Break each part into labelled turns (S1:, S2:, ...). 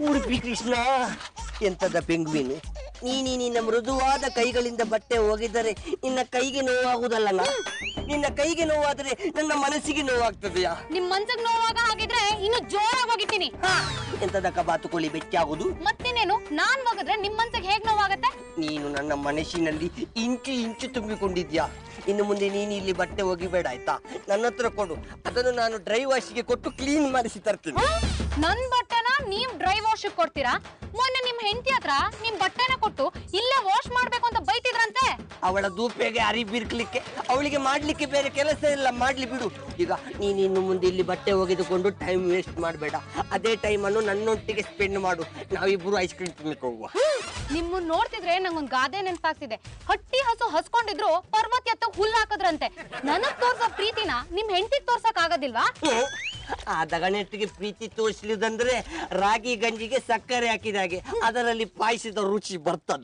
S1: ಉಡುಪಿ ಕೃಷ್ಣ ಎಂತದ ಪೆಂಗ್ವಿನ್ ನೀನಿ ನಿನ್ನ ಮೃದುವಾದ ಕೈಗಳಿಂದ ಬಟ್ಟೆ ಹೋಗಿದರೆ ನಿನ್ನ ಕೈಗೆ ನೋವಾಗುವುದಲ್ಲನ ನಿನ್ನ ಕೈಗೆ ನೋವಾದರೆ ನನ್ನ ಮನಸ್ಸಿಗೆ ನೋವಾಗ್ತದೆಯಾ
S2: ನಿಮ್ ಮನ್ಸಗ್ ನೋವಾಗ ಹಾಗಿದ್ರೆ ಇನ್ನು ಜೋರಾಗಿ ಹೋಗಿತೀನಿ
S1: ಎಂತದಕ್ಕ ಬಾತುಕೋಳಿ ಬೆಚ್ಚಾಗುದು
S2: ಮತ್ತಿನ್ನೇನು ನಾನ್ ಹೋಗಿದ್ರೆ ನಿಮ್ ಮನ್ಸಗ್ ಹೇಗ್ ನೋವಾಗತ್ತೆ
S1: ನೀನು ನನ್ನ ಮನಸ್ಸಿನಲ್ಲಿ ಇಂಚು ಇಂಚು ತುಂಬಿಕೊಂಡಿದ್ಯಾ ಇನ್ನು ಮುಂದೆ ನೀನು ಇಲ್ಲಿ ಬಟ್ಟೆ ಒಗಿಬೇಡ ಆಯ್ತಾ ನನ್ನ ಹತ್ರ ಕೊಡು ಅದನ್ನು ನಾನು ಡ್ರೈ ವಾಶಿಗೆ ಕೊಟ್ಟು ಕ್ಲೀನ್ ಮಾಡಿಸಿ ತರ್ತೀನಿ
S2: ನನ್ ಬಟ್ಟೆನ ನೀವ್ ಡ್ರೈ ವಾಶ್ ಕೊಡ್ತೀರಾ ಮೊನ್ನೆ ನಿಮ್ ಹೆಂಡತಿ ಹತ್ರ ನಿಮ್ ಬಟ್ಟೆನ ಕೊಟ್ಟು ಇಲ್ಲೇ ವಾಶ್ ಮಾಡ್ಬೇಕು ಅಂತ ಬೈತಿದ್ರಂತೆ
S1: ಅವಳ ದೂಪೆಗೆ ಅರಿ ಬಿರ್ಕ್ಲಿಕ್ಕೆ ಅವಳಿಗೆ ಮಾಡ್ಲಿಕ್ಕೆ ಬೇರೆ ಕೆಲಸ ಇಲ್ಲ ಮಾಡ್ಲಿ ಬಿಡು ಈಗ ನೀನು ಇನ್ನು ಮುಂದೆ ಇಲ್ಲಿ ಬಟ್ಟೆ ಒಗೆದುಕೊಂಡು ಟೈಮ್ ವೇಸ್ಟ್ ಮಾಡಬೇಡ ಅದೇ ಟೈಮನ್ನು ನನ್ನೊಟ್ಟಿಗೆ ಸ್ಪೆಂಡ್ ಮಾಡು ನಾವಿಬ್ಬರು ಐಸ್ ಕ್ರೀಮ್ ತಿನ್ಲಿಕ್ಕೆ ಹೋಗುವ
S2: ನಿಮ್ಮನ್ನ ನೋಡ್ತಿದ್ರೆ ನಂಗೊಂದ್ ಗಾದೆ ನೆನ್ಪಾಗ್ತಿದೆ ಹಟ್ಟಿ ಹಸು ಹಸ್ಕೊಂಡಿದ್ರು ಪರ್ವತ ಎತ್ತ ಹುಲ್ಲು ಹಾಕದ್ರಂತೆ ನನಗ್ ತೋರ್ಸೋ ಪ್ರೀತಿನ ನಿಮ್ ಹೆಂಡತಿಗ್ ತೋರ್ಸಕ್ ಆಗೋದಿಲ್ವಾ
S1: ಹ್ಮ್. ಆ ದಗನೆಟ್ಟಿಗೆ ಪ್ರೀತಿ ತೋರಿಸಲಿದಂದ್ರೆ ರಾಗಿ ಗಂಜಿಗೆ ಸಕ್ಕರೆ ಹಾಕಿದ ಹಾಗೆ ಅದರಲ್ಲಿ ಪಾಯಸದ ರುಚಿ ಬರ್ತದ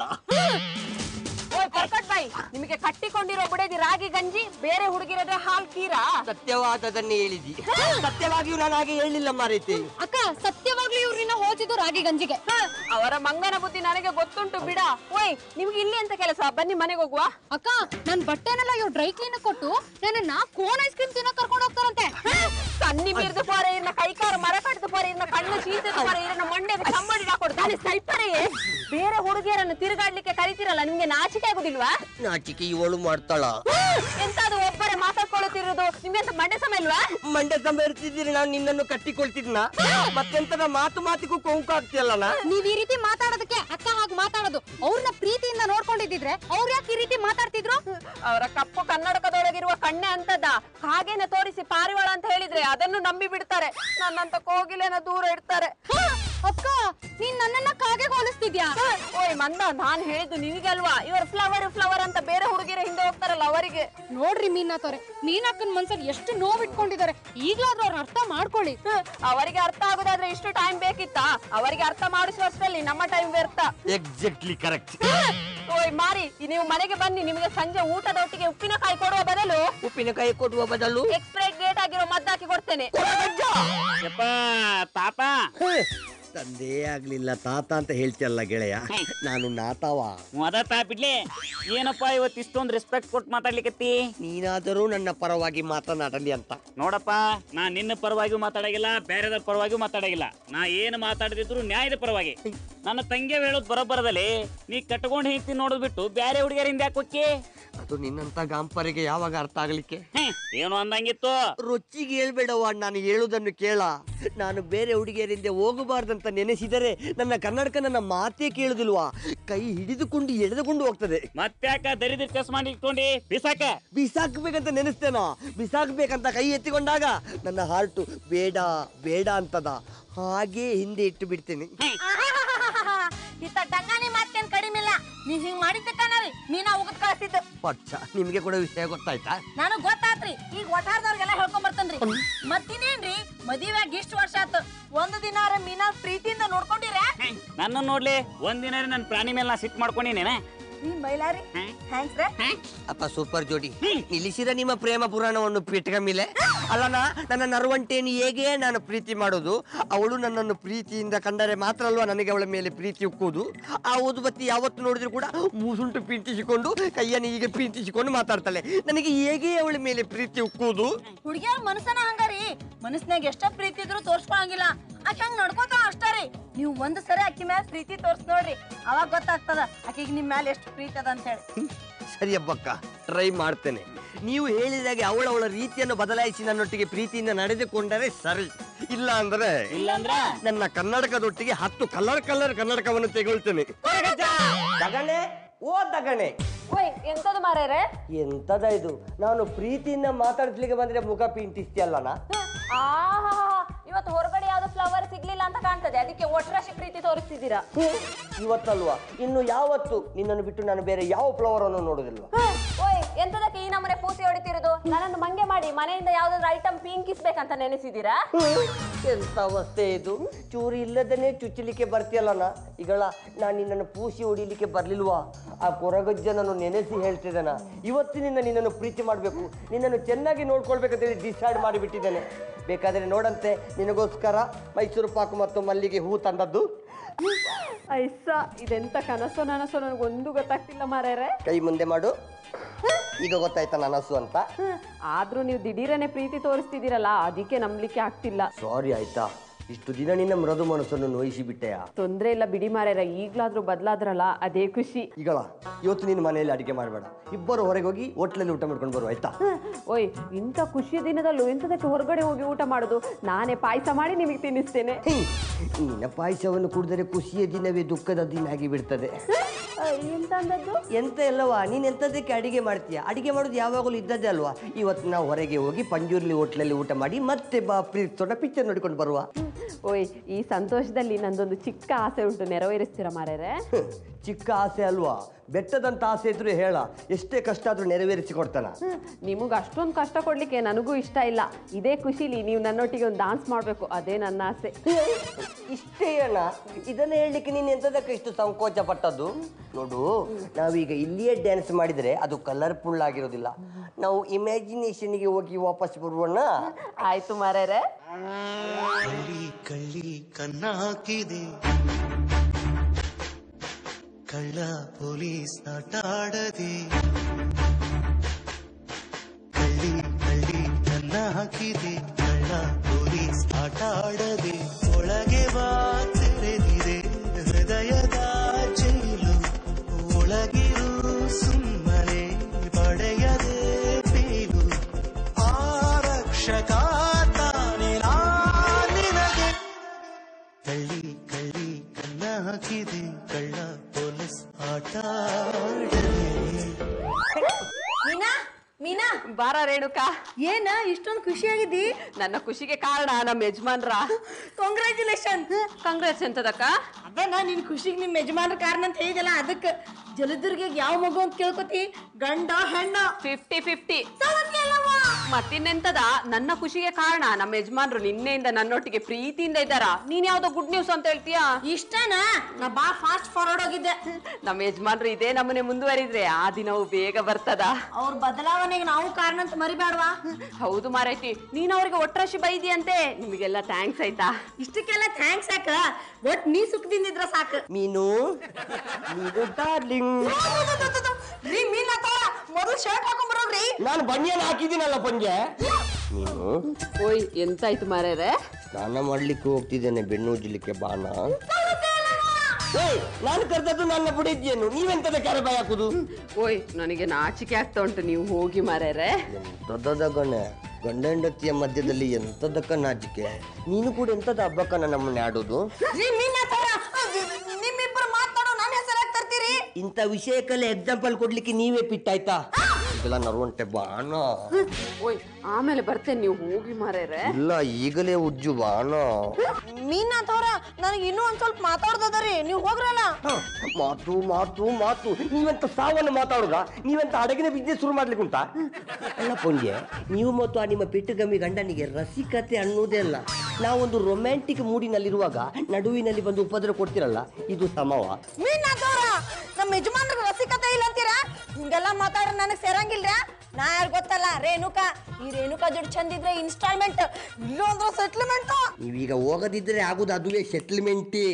S3: ಓಯ್ ಪರ್ಕಟ್ ಬಾಯಿ ನಿಮಗೆ ಕಟ್ಟಿಕೊಂಡಿರೋ ಬುಡದಿ ರಾಗಿ ಗಂಜಿ ಬೇರೆ ಹುಡುಗಿರದೆ ಹಾಲ್ ಕೀರಾ
S1: ಸತ್ಯವಾದದನ್ನೇ ಹೇಳಿದಿ ಸತ್ಯವಾಗಿಯೂ ನಾನು ಹಾಗೆ ಹೇಳಿಲ್ಲ ಮಾರೈತೆ
S2: ಅಕ್ಕ ಸತ್ಯವಾಗ್ಲೂ ಇವ್ರನ್ನ ಹೋಚಿದ್ದು ರಾಗಿ ಗಂಜಿಗೆ
S3: ಅವರ ಮಂಗನ ಬುದ್ಧಿ ನನಗೆ ಗೊತ್ತುಂಟು ಬಿಡ ಓಯ್ ನಿಮ್ಗೆ ಇಲ್ಲಿ ಅಂತ ಕೆಲಸ ಬನ್ನಿ ಮನೆಗೆ ಹೋಗುವ
S2: ಅಕ್ಕ ನನ್ ಬಟ್ಟೆನೆಲ್ಲ ಇವ್ರು ಡ್ರೈ ಕ್ಲೀನ್ ಕೊಟ್ಟು ನನ್ನನ್ನ ಕೋನ್ ಐಸ್ ಕ್ರೀಮ್ ತಿನ್ನಕ್ ಕರ್ಕೊಂಡು ಹೋಗ್ತಾರಂತೆ
S3: ಕಣ್ಣಿ ಮೀರ್ದು ಪೋರೆ ಇನ್ನ ಕೈಕಾರ ಮರ ಕಡ್ದು ಪೋರೆ ಇನ್ನ ಕಣ್ಣು ಚೀತದ ಪೋರೆ ಇನ್ನ ಮಂಡೆಗೆ ಚಮ್ಮಡಿ ಹಾಕೊಡು ತಾನೇ ಸೈಪರೇ ಬೇರೆ ಹುಡುಗಿಯರನ್ನು ತಿರುಗಾಡ್ಲಿಕ್ಕೆ ಕರಿತಿರಲ್ಲ ನಿಮ್ಗೆ ನಾಚಿಕೆ ಆಗುದಿಲ್ವಾ
S1: ನಾಚಿಕೆ ಇವಳು ಮಾಡ್ತಾಳ
S3: ಎಂತಾದ್ರು ಒಬ್ಬರೇ ಮಾತಾಡ್ಕೊಳ್ಳುತ್ತಿರೋದು ನಿಮ್ಗೆ ಅಂತ ಮಂಡೆ ಸಮಯ ಇಲ್ವಾ
S1: ಮಂಡ್ಯ ಸಂಬರಿಸಿದ್ದೀರಿ ನಾನು ನಿನ್ನನ್ನು ಕಟ್ಟಿಕೊಳ್ತಿದ್ನ ಮತ್ತೆಂತದ ಮಾತು ಮಾತಿಗೂ ಕೊಂಕು ಆಗ್ತಿಯಲ್ಲನ
S2: ನೀವ್ ಈ ರೀತಿ ಮಾತಾಡೋದಕ್ಕೆ ಅಕ್ಕ ಹಾಗೆ ಮಾತಾಡೋದು ಅವ್ರನ್ನ ಪ್ರೀತಿಯಿಂದ ನೋಡ್ಕೊಂಡಿದ್ದಿದ್ರೆ ಅವ್ರ ಯಾಕೆ ಈ ರೀತಿ ಮಾತಾಡ್ತಿದ್ರು
S3: ಅವರ ಕಪ್ಪು ಕನ್ನಡಕದೊಳಗಿರುವ ಕಣ್ಣೆ ಅಂತದ ಹಾಗೇನೆ ತೋರಿಸಿ ಪಾರಿವಾಳ ಅಂತ ಹೇಳಿದ್ರೆ ಅದನ್ನು ನಂಬಿ ಬಿಡ್ತಾರೆ ನನ್ನಂತ ಕೋಗಿಲೆನ ದೂರ ಇಡ್ತಾರೆ
S2: ಹಾ, ಅಕ್ಕ ನೀನ್ ನನ್ನನ್ನ ಕಾಗೆ ಹೋಲಿಸ್ತಿದ್ಯಾ
S3: ಓಯ್ ಮಂದ ನಾನ್ ಹೇಳಿದ್ದು ನಿನಗೆ ಅಲ್ವಾ ಇವರು ಫ್ಲವರ್ ಫ್ಲವರ್ ಅಂತ ಬೇರೆ ಹುಡುಗಿರ ಹಿಂದೆ ಹೋಗ್ತಾರಲ್ಲ ಅವರಿಗೆ
S2: ನೋಡ್ರಿ ಮೀನಾ ತೋರೆ ಮೀನಕ್ಕನ್ ಮನ್ಸಲ್ಲಿ ಎಷ್ಟು ನೋವು ಇಟ್ಕೊಂಡಿದ್ದಾರೆ ಈಗ್ಲಾದ್ರೂ ಅವ್ರ ಅರ್ಥ ಮಾಡ್ಕೊಳ್ಳಿ
S3: ಅವರಿಗೆ ಅರ್ಥ ಆಗೋದಾದ್ರೆ ಇಷ್ಟು ಟೈಮ್ ಬೇಕಿತ್ತಾ ಅವರಿಗೆ ಅರ್ಥ ಮಾಡಿಸುವಷ್ಟರಲ್ಲಿ ನಮ್ಮ ಟೈಮ್ ವ್ಯರ್ಥ
S1: ಎಕ್ಸಾಕ್ಟ್ಲಿ ಕರೆಕ್ಟ್
S3: ಓಯ್ ಮಾರಿ ನೀವು ಮನೆಗೆ ಬನ್ನಿ ನಿಮಗೆ ಸಂಜೆ ಊಟದೊಟ್ಟಿಗೆ ಉಪ್ಪಿನಕಾಯಿ ಕೊಡುವ ಬದಲು
S1: ಉಪ್ಪಿನಕಾಯಿ ಕೊಡುವ ಬದಲು
S3: ಎಕ್ಸ್ಪೈರ್ಡ್ ಡೇಟ್ ಆಗಿರೋ ಮದ್ದಾಕಿ ಕೊಡ್ತೇನೆ
S4: ಯಪ್ಪ ತಾತ
S1: ತಂದೆ ಆಗ್ಲಿಲ್ಲ ತಾತ ಅಂತ ಹೇಳ್ತಿಯಲ್ಲ ಗೆಳೆಯ ನಾನು ನಾತವ
S4: ಮೊದ ತಾಪಿಡ್ಲಿ ಏನಪ್ಪ ಇವತ್ತು ಇಷ್ಟೊಂದು ರೆಸ್ಪೆಕ್ಟ್ ಕೊಟ್ಟು ಮಾತಾಡ್ಲಿಕತ್ತಿ
S1: ನೀನಾದರೂ ನನ್ನ ಪರವಾಗಿ ಮಾತನಾಡಲಿ ಅಂತ
S4: ನೋಡಪ್ಪ ನಾ ನಿನ್ನ ಪರವಾಗಿಯೂ ಮಾತಾಡಗಿಲ್ಲ ಬೇರೆದ್ರ ಪರವಾಗಿಯೂ ಮಾತಾಡಗಿಲ್ಲ ನಾ ಏನು ಮಾತಾಡದಿದ್ರು ನ್ಯಾಯದ ಪರವಾಗಿ ನನ್ನ ತಂಗಿ ಹೇಳೋದು ಬರೋಬ್ಬರದಲ್ಲಿ ನೀ ಕಟ್ಕೊಂಡು ಹೆಂಡತಿ ನೋಡೋದ್ ಬಿಟ್ಟು ಬೇರೆ ಹುಡುಗಿಯರಿಂದ ಯಾಕೆ ಹೋಕ್ಕಿ
S1: ಅದು ನಿನ್ನಂತ ಗಾಂಪರಿಗೆ ಯಾವಾಗ ಅರ್ಥ ಆಗ್ಲಿಕ್ಕೆ
S4: ಹ್ಮ್, ಏನು ಅಂದಂಗಿತ್ತು
S1: ರೊಚ್ಚಿಗೆ ಹೇಳ್ಬೇಡವ್ವ ನಾನು ಹೇಳುವುದನ್ನು ಕೇಳ ನಾನು ಬೇರೆ ಹುಡುಗಿಯರಿಂದ ಹೋಗಬಾರ್ದಂತ ನೆನೆಸಿದರೆ ನನ್ನ ಕನ್ನಡಕ ನನ್ನ ಮಾತೇ ಕೇಳುದಿಲ್ವಾ ಕೈ ಹಿಡಿದುಕೊಂಡು ಎಳೆದುಕೊಂಡು ಹೋಗ್ತದೆ
S4: ಮತ್ತ್ಯಾಕ ದರಿದ್ರ ಕೆಲಸ ಮಾಡಿ ಇಟ್ಕೊಂಡಿ ಬಿಸಾಕ
S1: ಬಿಸಾಕ್ಬೇಕಂತ ನೆನೆಸ್ತೇನೋ ಬಿಸಾಕ್ಬೇಕಂತ ಕೈ ಎತ್ತಿಕೊಂಡಾಗ ನನ್ನ ಹಾರ್ಟು ಬೇಡ ಬೇಡ ಅಂತದ ಹಾಗೆ ಹಿಂದೆ ಇಟ್ಟು ಬಿಡ್ತೇನೆ
S3: ಇತ್ತ ಡಂಗಾನಿ ಮಾತೇನ್ ಕಡಿಮೆ ಇಲ್ಲ ನೀವ್ ಹಿಂಗ್ ಮಾಡಿದ್ದ ಕಣರಿ ಮೀನಾ ಉಗದ್ ಕಳಿಸಿದ್ದು
S1: ಪಚ್ಚ ನಿಮ್ಗೆ ಕೂಡ ವಿಷಯ ಗೊತ್ತಾಯ್ತಾ
S3: ನನಗ್ ಗೊತ್ತಾತ್ರಿ ಈಗ ಒಟ್ಟಾರ್ದವ್ರಿಗೆಲ್ಲ ಹೇಳ್ಕೊಂಡ್ ಬರ್ತೇನ್ರಿ ಮತ್ತಿನೇನ್ರಿ ಮದುವೆಯಾಗಿ ಇಷ್ಟು ವರ್ಷ ಆತು ಒಂದು ದಿನಾರ ಮೀನಾ ಪ್ರೀತಿಯಿಂದ ನೋಡ್ಕೊಂಡಿರ
S4: ನನ್ನ ನೋಡ್ಲಿ ಒಂದಿನ ನನ್ನ ಪ್ರಾಣಿ ಮೇಲೆ ನಾ ಸಿಟ್ ಮಾಡ್ಕೊಂಡಿನೇನೆ
S3: ಈ ಮೈಲಾರಿ ಥ್ಯಾಂಕ್ಸ್ ರೇ
S1: ಅಪ್ಪ ಸೂಪರ್ ಜೋಡಿ ನಿಲ್ಲಿಸಿದ ನಿಮ್ಮ ಪ್ರೇಮ ಪುರಾಣವನ್ನು ಪಿಟ್ಕ ಮೇಲೆ ಅಲ್ಲನ ನನ್ನ ನರವಂಟೆಯನ್ನು ಹೇಗೆ ನಾನು ಪ್ರೀತಿ ಮಾಡೋದು ಅವಳು ನನ್ನನ್ನು ಪ್ರೀತಿಯಿಂದ ಕಂಡರೆ ಮಾತ್ರ ಅಲ್ವಾ ನನಗೆ ಅವಳ ಮೇಲೆ ಪ್ರೀತಿ ಉಕ್ಕುವುದು ಆ ಊದುಬತ್ತಿ ಯಾವತ್ತು ನೋಡಿದ್ರು ಕೂಡ ಮೂಸುಂಟು ಪಿಂಟಿಸಿಕೊಂಡು ಕೈಯನ್ನು ಹೀಗೆ ಪಿಂಟಿಸಿಕೊಂಡು ಮಾತಾಡ್ತಾಳೆ ನನಗೆ ಹೇಗೆ ಅವಳ ಮೇಲೆ ಪ್ರೀತಿ ಉಕ್ಕುವುದು
S3: ಹುಡುಗಿಯರ್ ಮನಸ್ಸನ ಹಂಗಾರಿ ಮನಸ್ನಾಗ ಎಷ್ಟ ಪ್ರೀತಿ ಇದ್ರು ತೋರ್ಸ್ಕೊಳಂಗಿಲ್ಲ ಆಕೆ ಹಂಗ್ ನಡ್ಕೋತಾಳ ಅಷ್ಟರಿ ನೀವು ಒಂದ್ ಸರಿ ಆಕಿ ಮ್ಯಾಲ ಪ್ರೀತಿ ತೋರ್ಸ್ ನೋಡ್ರಿ ಅವಾಗ ಗೊತ್ತಾಗ್ತದ ಆಕಿಗೆ ನಿಮ್ ಮ್ಯಾಲ ಎಷ್ಟು ಪ್ರೀತಿ ಅದ ಅಂತ ಹೇಳಿ
S1: ಸರಿ ಹಬ್ಬಕ್ಕ ಟ್ರೈ ಮಾಡ್ತೇನೆ ನೀವು ಹೇಳಿದಾಗೆ ಅವಳವಳ ರೀತಿಯನ್ನು ಬದಲಾಯಿಸಿ ನನ್ನೊಟ್ಟಿಗೆ ಪ್ರೀತಿಯಿಂದ ನಡೆದುಕೊಂಡರೆ ಸರಿ ಇಲ್ಲ ಅಂದ್ರೆ
S4: ಇಲ್ಲಂದ್ರ
S1: ನನ್ನ ಕನ್ನಡಕದೊಟ್ಟಿಗೆ ಹತ್ತು ಕಲರ್ ಕಲರ್ ಕನ್ನಡಕವನ್ನು ತೆಗೊಳ್ತೇನೆ ದಗಣೆ ಓ ದಗಣೆ
S3: ಓಯ್ ಎಂತದು ಮಾರ್ಯಾರೆ
S1: ಎಂತದ ಇದು ನಾನು ಪ್ರೀತಿಯಿಂದ ಮಾತಾಡ್ಲಿಕ್ಕೆ ಬಂದ್ರೆ ಮುಖ ಪಿಂಟಿಸ್ತಿಯಲ್ಲನ
S3: ಆಹಾ ಇವತ್ತು ಹೊರಗಡೆ ಯಾವ್ದು ಫ್ಲವರ್ ಸಿಗ್ಲಿಲ್ಲ ಅಂತ ಕಾಣ್ತದೆ ಅದಕ್ಕೆ ಒಟ್ರಾಶಿ ಪ್ರೀತಿ ತೋರಿಸ್ತಿದ್ದೀರಾ
S1: ಇವತ್ತಲ್ವಾ ಇನ್ನು ಯಾವತ್ತು ನಿನ್ನನ್ನು ಬಿಟ್ಟು ನಾನು ಬೇರೆ ಯಾವ ಫ್ಲವರ್ ಅನ್ನು ನೋಡುದಿಲ್ವಾ
S3: ಓಯ್ ಎಂತದಕ್ಕೆ ಈ ನಮ್ಮನೆ ಪೂಸಿ ಹೊಡಿತಿರೋದು ನನ್ನನ್ನು ಮಂಗೆ ಮಾಡಿ ಮನೆಯಿಂದ ಯಾವ್ದಾದ್ರು ಐಟಮ್ ಪಿಂಕಿಸ್ಬೇಕಂತ ನೆನೆಸಿದ್ದೀರಾ
S1: ಎಂತ ಅವಸ್ಥೆ ಇದು ಚೂರು ಇಲ್ಲದನೆ ಚುಚ್ಚಲಿಕ್ಕೆ ಬರ್ತೀಯಲ್ಲನ ಈಗಳ ನಾನು ನಿನ್ನನ್ನು ಪೂಸಿ ಹೊಡಿಲಿಕ್ಕೆ ಬರ್ಲಿಲ್ವಾ ಆ ಕೊರಗಜ್ಜನನ್ನು ನೆನೆಸಿ ಹೇಳ್ತಿದ್ದಾನ ಇವತ್ತಿನಿಂದ ನಿನ್ನನ್ನು ಪ್ರೀತಿ ಮಾಡಬೇಕು ನಿನ್ನನ್ನು ಚೆನ್ನಾಗಿ ನೋಡ್ಕೊಳ್ಬೇಕಂತ ಹೇಳಿ ಡಿಸೈಡ್ ಮಾಡಿಬಿಟ್ಟಿದ್ದೇನೆ ಬೇಕಾದ್ರೆ ನೋಡಂತೆ ನಿನಗೋಸ್ಕರ ಮೈಸೂರು ಪಾಕು ಮತ್ತು ಮಲ್ಲಿಗೆ ಹೂ ತಂದದ್ದು
S5: ಐಸ ಇದೆಂತ ಕನಸೋ ನನಸೋ ನನಗೊಂದು ಗೊತ್ತಾಗ್ತಿಲ್ಲ ಮಾರ್ಯಾರೆ
S1: ಕೈ ಮುಂದೆ ಮಾಡು ಈಗ ಗೊತ್ತಾಯ್ತಾ ನನಸು ಅಂತ
S5: ಆದ್ರೂ ನೀವು ದಿಢೀರನೆ ಪ್ರೀತಿ ತೋರಿಸ್ತಿದ್ದೀರಲ್ಲ ಅದಕ್ಕೆ ನಂಬಲಿಕ್ಕೆ ಆಗ್ತಿಲ್ಲ
S1: ಸಾರಿ ಆಯ್ತಾ ಇಷ್ಟು ದಿನ ನಿನ್ನ ಮೃದು ಮನಸ್ಸನ್ನು ನೋಯಿಸಿ ಬಿಟ್ಟೆಯಾ
S5: ತೊಂದ್ರೆ ಇಲ್ಲ ಬಿಡಿ ಮಾರ್ಯಾರ ಈಗ್ಲಾದ್ರೂ ಬದಲಾದ್ರಲ್ಲ ಅದೇ ಖುಷಿ
S1: ಈಗಳ ಇವತ್ತು ನಿನ್ನ ಮನೆಯಲ್ಲಿ ಅಡಿಗೆ ಮಾಡಬೇಡ ಇಬ್ಬರು ಹೊರಗೆ ಹೋಗಿ ಹೋಟ್ಲಲ್ಲಿ ಊಟ ಮಾಡ್ಕೊಂಡು ಬರುವ ಆಯ್ತಾ
S5: ಓಯ್ ಇಂಥ ಖುಷಿಯ ದಿನದಲ್ಲೂ ಎಂಥದಕ್ಕೆ ಹೊರಗಡೆ ಹೋಗಿ ಊಟ ಮಾಡೋದು ನಾನೇ ಪಾಯಸ ಮಾಡಿ ನಿಮಗೆ ತಿನ್ನಿಸ್ತೇನೆ
S1: ಹ್ಮ್. ನಿನ್ನ ಪಾಯಸವನ್ನು ಕುಡಿದರೆ ಖುಷಿಯ ದಿನವೇ ದುಃಖದ ದಿನ ಆಗಿ ಬಿಡ್ತದೆ
S5: ಎಂತ ಅಂದದ್ದು
S1: ಎಂತ ಇಲ್ಲವಾ ನೀನ್ ಎಂತದಕ್ಕೆ ಅಡಿಗೆ ಮಾಡ್ತೀಯ ಅಡಿಗೆ ಮಾಡೋದು ಯಾವಾಗಲೂ ಇದ್ದದ್ದೇ ಅಲ್ವಾ ಇವತ್ತು ನಾವು ಹೊರಗೆ ಹೋಗಿ ಪಂಜುರ್ಲಿ ಹೋಟ್ಲಲ್ಲಿ ಊಟ ಮಾಡಿ ಮತ್ತೆ ಬಾ ಪ್ರೀತಿಸೋಣ ಪಿಕ್ಚರ್ ನೋಡ್ಕೊಂಡು ಬರುವ
S5: ಓಯ್ ಈ ಸಂತೋಷದಲ್ಲಿ ನಂದೊಂದು ಚಿಕ್ಕ ಆಸೆ ಉಂಟು ನೆರವೇರಿಸ್ತೀರಾ ಮಾರ್ಯಾರೆ
S1: ಹ್ಮ್. ಚಿಕ್ಕ ಆಸೆ ಅಲ್ವಾ ಬೆಟ್ಟದಂತ ಆಸೆ ಇದ್ರು ಹೇಳ ಎಷ್ಟೇ ಕಷ್ಟ ಆದ್ರೂ ನೆರವೇರಿಸಿ ಕೊಡ್ತಾನ
S5: ನಿಮಗೆ ಅಷ್ಟೊಂದು ಕಷ್ಟ ಕೊಡ್ಲಿಕ್ಕೆ ನನಗೂ ಇಷ್ಟ ಇಲ್ಲ ಇದೇ ಖುಷಿಲಿ ನೀವು ನನ್ನೊಟ್ಟಿಗೆ ಒಂದು ಡಾನ್ಸ್ ಮಾಡಬೇಕು ಅದೇ ನನ್ನ ಆಸೆ
S1: ಇಷ್ಟೇ ಅಣ್ಣ ಇದನ್ನ ಹೇಳಲಿಕ್ಕೆ ನೀನು ಎಂತದಕ್ಕೆ ಇಷ್ಟು ಸಂಕೋಚ ಪಟ್ಟದ್ದು ನೋಡು ನಾವೀಗ ಇಲ್ಲಿಯೇ ಡ್ಯಾನ್ಸ್ ಮಾಡಿದ್ರೆ ಅದು ಕಲರ್ಫುಲ್ ಆಗಿರೋದಿಲ್ಲ ನಾವು ಇಮ್ಯಾಜಿನೇಷನ್ಗೆ ಹೋಗಿ ವಾಪಸ್ ಬರುವಣ್ಣ
S5: ಆಯ್ತು ಮಾರ್ಯಾರೆ
S6: ಕಳ್ಳಿ ಕಳ್ಳಿ ಕನ್ನ ಹಾಕಿದೆ ಕಳ್ಳ ಪೊಲೀಸ್ ಆಟಾಡದೆ ಕಳ್ಳಿ ಕಳ್ಳಿ ಕನ್ನ ಹಾಕಿದೆ ಕಳ್ಳ ಪೊಲೀಸ್ ಆಟಾಡದೆ ಒಳಗೆ ಬಾ ತೆರೆದಿದೆ ಹೃದಯದ ಜೈಲು ಒಳಗಿರು ಸುಮ್ಮನೆ ಪಡೆಯದೆ ಬೀಲು ಆರಕ್ಷಕ ತಾನೆ ನಿನಗೆ ಕಳ್ಳಿ ಕಳ್ಳಿ ಕನ್ನ ಹಾಕಿದೆ ಕಳ್ಳ ಪೊಲೀಸ್ ಆಟ
S3: ಮೀನಾ ಮೀನಾ
S5: ಬಾರ ರೇಣುಕಾ
S3: ಏನ ಇಷ್ಟೊಂದು ಖುಷಿಯಾಗಿದ್ದಿ
S5: ನನ್ನ ಖುಷಿಗೆ ಕಾರಣ ನಮ್ಮ ಯಜಮಾನ್ರ
S3: ಕಾಂಗ್ರ್ಯಾಚುಲೇಷನ್
S5: ಕಾಂಗ್ರೆಸ್ ಎಂತದಕ್ಕ
S3: ಅದೇನ ನಿನ್ ಖುಷಿಗೆ ನಿಮ್ ಯಜಮಾನ್ರ ಕಾರಣ ಅಂತ ಹೇಳಿದಲ್ಲ ಅದಕ್ಕೆ ಜಲದುರ್ಗಿಗೆ ಯಾವ ಮಗು ಅಂತ ಕೇಳ್ಕೊತಿ ಗಂಡ ಹೆಣ್ಣ
S5: ಫಿಫ್ಟಿ ಫಿಫ್ಟಿ ಮತ್ತಿನ್ನೆಂತದ ನನ್ನ ಖುಷಿಗೆ ಕಾರಣ ನಮ್ಮ ಯಜಮಾನ್ರು ನಿನ್ನೆಯಿಂದ ನನ್ನೊಟ್ಟಿಗೆ ಪ್ರೀತಿಯಿಂದ ಇದ್ದಾರ ನೀನ್ ಯಾವ್ದೋ ಗುಡ್ ನ್ಯೂಸ್ ಅಂತ ಹೇಳ್ತೀಯಾ
S3: ಇಷ್ಟನಾ ನಾ ಬಾ ಫಾಸ್ಟ್ ಫಾರ್ವರ್ಡ್ ಹೋಗಿದ್ದೆ
S5: ನಮ್ಮ ಯಜಮಾನ್ರು ಇದೇ ನಮ್ಮನೆ ಮುಂದುವರಿದ್ರೆ ಆ ದಿನವು ಬೇಗ ಬರ್ತದ
S3: ಅವ್ರ ಬದಲಾವಣೆಗೆ ನಾವು ಕಾರಣ ಅಂತ ಮರಿಬೇಡವಾ
S5: ಹೌದು ಮಾರೈತಿ ನೀನ್ ಅವ್ರಿಗೆ ಒಟ್ರಾಶಿ ಬೈದಿ ನಿಮಗೆಲ್ಲ ಥ್ಯಾಂಕ್ಸ್ ಆಯ್ತಾ
S3: ಇಷ್ಟಕ್ಕೆಲ್ಲ ಥ್ಯಾಂಕ್ಸ್ ಯಾಕ ಒಟ್ ನೀ ಸುಖದಿಂದಿದ್ರ ಸಾಕು
S1: ಮೀನು ಮೀನು ಡಾರ್ಲಿಂಗ್
S3: ನೀ ಮೀನ್ ಮೊದಲು ಶರ್ಟ್ ಹಾಕೊಂಡ್ ಬರೋಗ್ರಿ
S1: ನಾನು ಬನಿಯನ್ ಹಾಕಿದ್ದೀನಲ್ಲ ಪಂಜೆ ನೀನು
S5: ಓಯ್ ಎಂತಾಯ್ತು ಮಾರ್ಯಾರೆ
S1: ಸ್ನಾನ ಮಾಡ್ಲಿಕ್ಕೆ ಹೋಗ್ತಿದ್ದೇನೆ ಬೆಣ್ಣೂಜ್ಲಿಕ್ಕೆ ಬಾಣ ಏಯ್ ನಾನು ಕರೆದದ್ದು ನನ್ನ ಬುಡಿದ್ಯೇನು ನೀವೆಂತದ ಕೆರೆ ಬಾಯ್ ಹಾಕುದು
S5: ಓಯ್ ನನಗೆ ನಾಚಿಕೆ ಆಗ್ತಾ ಉಂಟು ನೀವು ಹೋಗಿ ಮಾರ್ಯಾರೆ
S1: ಎಂತದ ಗಣೆ ಗಂಡ ಹೆಂಡತಿಯ ಮಧ್ಯದಲ್ಲಿ ಎಂತದಕ್ಕ ನಾಚಿಕೆ ನೀನು ಕೂಡ ಎಂತದ ಹಬ್ಬಕ್ಕ ನಮ್ಮನ್ನ ಆಡೋದು
S3: ನೀ ಮೀನ್ ನಿಮ್ಮಿಬ್ಬರು ಮಾತಾಡೋ ನನ್ನ ಹೆಸರಾಗಿ ತರ್ತೀರಿ
S1: ಇಂಥ ವಿಷಯಕ್ಕೆಲ್ಲ ಎಕ್ಸಾಂಪಲ್ ಕೊಡ್ಲಿಕ್ಕೆ ನೀವೇ ಪಿಟ್ಟಾಯ್ತಾ ಇದೆಲ್ಲ ನರುವಂಟೆ ಬಾಣ
S5: ಓಯ್ ಆಮೇಲೆ ಬರ್ತೇನೆ ನೀವು ಹೋಗಿ ಮಾರ್ಯಾರೆ
S1: ಇಲ್ಲ ಈಗಲೇ ಉಜ್ಜು ಬಾಣ
S3: ಮೀನಾಥವ್ರ ನನಗೆ ಇನ್ನೂ ಒಂದ್ ಸ್ವಲ್ಪ ಮಾತಾಡ್ದದ್ರಿ ನೀವು ಹೋಗ್ರಲ್ಲ
S1: ಹ, ಮಾತು ಮಾತು ಮಾತು ನೀವೆಂತ ಸಾವನ್ನು ಮಾತಾಡುದ ನೀವೆಂತ ಅಡಗಿನ ಬಿಸ್ನೆಸ್ ಶುರು ಮಾಡ್ಲಿಕ್ಕೆ ಉಂಟಾ ಅಲ್ಲ ಪೊಂಜೆ ನೀವು ಮತ್ತು ಆ ನಿಮ್ಮ ಪೆಟ್ಟುಗಮ್ಮಿ ಗಂಡನಿಗೆ ರಸಿಕತೆ ಅನ್ನೋದೇ ಅಲ್ಲ ನಾವೊಂದು ರೊಮ್ಯಾಂಟಿಕ್ ಮೂಡಿನಲ್ಲಿರುವಾಗ ನಡುವಿನಲ್ಲಿ ಬಂದು ಉಪದ್ರ ಕೊಡ್ತಿರಲ್ಲ ಇದು ಸಮವ
S3: ಮೀನಾಥವ್ರ ನಮ್ಮ ಯಜಮಾನ್ರಿಗೆ ರಸಿಕತೆ ಇಲ್ಲ ಅಂತೀರಾ ಹಿಂಗೆಲ್ಲ ಮಾತಾಡ್ರೆ ನನಗೆ ಸೇರಂಗಿಲ್ರ ನಾ ಯಾರು ಗೊತ್ತಲ್ಲ ರೇಣುಕಾ ಈ ರೇಣುಕಾ ಜೋಡಿ ಚಂದಿದ್ರೆ ಇನ್ಸ್ಟಾಲ್ಮೆಂಟ್ ಇಲ್ಲ ಅಂದ್ರೆ ಸೆಟ್ಲ್ಮೆಂಟ್
S1: ನೀವೀಗ ಹೋಗದಿದ್ರೆ ಆಗುದು ಅದುವೇ ಸೆಟ್ಲ್ಮೆಂಟೇ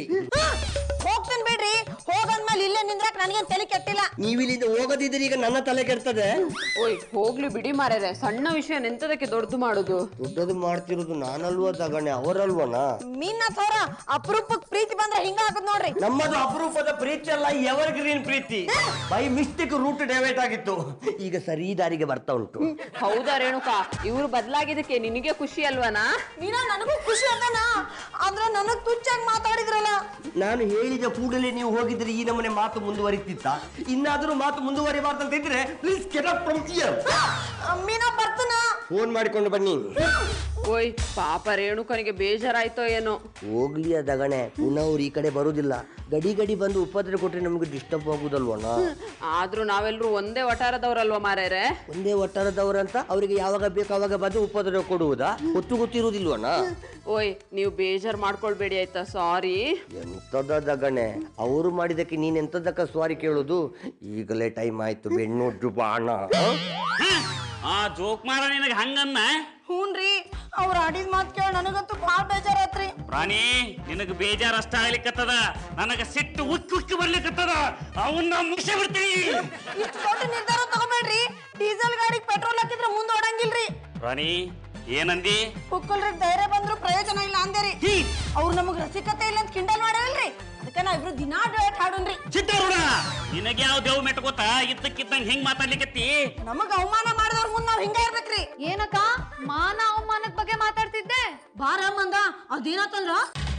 S3: ಹೋಗ್ತೀನಿ ಬಿಡ್ರಿ ಹೋಗಂದ್ಮೇಲೆ ಇಲ್ಲೇ ನಿಂದ್ರಾಕ್ ನನಗೇನ್ ತಲೆ ಕೆಟ್ಟಿಲ್ಲ
S1: ನೀವಿಲ್ಲಿಂದ ಹೋಗದಿದ್ರೆ ಈಗ ನನ್ನ ತಲೆ ಕೆಡ್ತದೆ
S5: ಓಯ್ ಹೋಗ್ಲಿ ಬಿಡಿ ಮಾರ್ಯಾರೆ ಸಣ್ಣ ವಿಷಯ ಎಂತದಕ್ಕೆ ದೊಡ್ಡದು ಮಾಡೋದು
S1: ದೊಡ್ಡದು ಮಾಡ್ತಿರೋದು ನಾನಲ್ವಾ ತಗಣೆ ಅವರಲ್ವನಾ
S3: ಮೀನಾಥವ್ರ ಅಪರೂಪಕ್ ಪ್ರೀತಿ ಬಂದ್ರೆ ಹಿಂಗ ಹಾಕದ್ ನೋಡ್ರಿ
S1: ನಮ್ಮದು ಅಪರೂಪದ ಪ್ರೀತಿ ಅಲ್ಲ ಎವರ್ ಗ್ರೀನ್ ಪ್ರೀತಿ ಬೈ ಮಿಸ್ಟೇಕ್ ರೂಟ್ ಡೈವರ್ಟ್ ಆಗಿತ್ತು ಈಗ ಸರಿ ದಾರಿಗೆ ಬರ್ತಾ ಉಂಟು
S5: ಹೌದಾ ರೇಣುಕಾ ಇವ್ರು ಬದಲಾಗಿದ್ದಕ್ಕೆ ನಿನಗೆ ಖುಷಿ ಅಲ್ವಾನಾ
S3: ಮೀನಾ ನನಗೂ ಖುಷಿ ಅದೇನ ಆದ್ರೆ ನನಗ್ ತುಚ್ಚಾಗಿ ಮಾತಾಡಿದ್ರಲ್ಲ
S1: ನಾನು ಹೇಳಿದ ಕೂಡಲೇ ನೀವು ಹೋಗಿದ್ರೆ ಈ ನಮ್ಮನೆ ಮಾತು ಮುಂದುವರಿತಿತ್ತ ಇನ್ನಾದ್ರೂ ಮಾತು ಮುಂದುವರಿಬಾರ್ದಂತ ಇದ್ರೆ ಪ್ಲೀಸ್ ಕೆಟ್ ಫ್ರಮ್ ಇಯರ್
S3: ಮೀನಾ ಬರ್ತನ
S1: ಫೋನ್ ಮಾಡಿಕೊಂಡು ಬನ್ನಿ
S5: ಓಯ್ ಪಾಪ ರೇಣುಕನಿಗೆ ಬೇಜಾರಾಯ್ತೋ ಏನೋ
S1: ಹೋಗ್ಲಿ ಅದಗಣೆ ಪುನಃ ಅವ್ರು ಈ ಕಡೆ ಬರುದಿಲ್ಲ ಗಡಿ ಗಡಿ ಬಂದು ಉಪದ್ರ ಕೊಟ್ರೆ ನಮ್ಗೆ ಡಿಸ್ಟರ್ಬ್ ಆಗುದಲ್ವಣ
S5: ಆದ್ರೂ ನಾವೆಲ್ಲರೂ ಒಂದೇ ವಟಾರದವ್ರಲ್ವಾ ಮಾರ್ಯಾರೆ
S1: ಒಂದೇ ಒಟ್ಟಾರದವರಂತ ಅವರಿಗೆ ಯಾವಾಗ ಬೇಕು ಅವಾಗ ಬಂದು ಉಪದ್ರ ಕೊಡುವುದಾ ಗೊತ್ತು ಗೊತ್ತಿರುವುದಿಲ್ವಣ
S5: ಓಯ್ ನೀವು ಬೇಜಾರ್ ಮಾಡ್ಕೊಳ್ಬೇಡಿ ಆಯ್ತಾ ಸಾರಿ
S1: ಎಂತದ ದಗಣೆ ಅವರು ಮಾಡಿದಕ್ಕೆ ನೀನ್ ಎಂತದಕ್ಕ ಸ್ವಾರಿ ಕೇಳುದು ಈಗಲೇ ಟೈಮ್ ಆಯ್ತು ಬೆಣ್ಣು ಬಾಣ
S4: ಆ ಜೋಕ್ ಮಾರ ನಿನಗೆ ಹಂಗನ್ನ
S3: ಹೂನ್ರಿ ಅವ್ರ ಆಡಿದ ಮಾತು ಕೇಳಿ ನನಗಂತೂ ಭಾಳ ಬೇಜಾರಾತ್ರಿ
S4: ಪ್ರಾಣಿ ನಿನಗ ಬೇಜಾರ್ ಅಷ್ಟ ಆಗ್ಲಿಕ್ಕತ್ತದ ನನಗ ಸಿಟ್ಟು ಉಕ್ಕಿ ಉಕ್ಕಿ ಬರ್ಲಿಕ್ಕತ್ತದ ಅವನ್ನ ಮುಗಿಸಿ ಬಿಡ್ತೀನಿ
S3: ಇಷ್ಟು ದೊಡ್ಡ ನಿರ್ಧಾರ ತಗೋಬೇಡ್ರಿ ಡೀಸೆಲ್ ಗಾಡಿಗೆ ಪೆಟ್ರೋಲ್ ಹಾಕಿದ್ರೆ ಮುಂದೆ ಓಡಂಗಿಲ್ರಿ
S4: ಪ್ರಾಣಿ ಏನಂದಿ
S3: ಕುಕ್ಕಲ್ರಿಗೆ ಧೈರ್ಯ ಬಂದ್ರು ಪ್ರಯೋಜನ ಇಲ್ಲ ಅಂದೇರಿ ಅವ್ರು ನಮಗ್ ರಸಿಕತೆ ಇಲ್ಲ ಅಂತ ಕಿಂಡಲ್ ಮಾಡ್ಯಾರಲ್ರಿ ಅದಕ್ಕೆ ನಾವ್ ಇಬ್ರು ದಿನಾ ಡೇಟ್ ಹಾಡುನ್ರಿ
S4: ಚಿತ್ತಾರೂಢ ನಿನಗೆ ಯಾವ ದೇವ್ ಮೆಟ್ ಗೊತ್ತಾ ಇದ್ದಕ್ಕಿದ್ದಂಗ ಹಿಂಗ್ ಮಾತಾಡ್ಲಿಕತ್ತಿ
S3: ನಮಗ್ ಅವಮಾನ ಮಾಡಿದವ್ರ ಮುಂದ್ ನಾವ್ ಹಿಂಗ ಇರ್ಬೇಕ್ರಿ
S2: ಏನಕ್ಕ ಮಾನ ಅವಮಾನದ ಬಗ್ಗೆ ಮಾತಾಡ್ತಿದ್ದೆ
S3: ಬಾರ ಮಂದ ಅದೇನತ್ತಂದ್ರ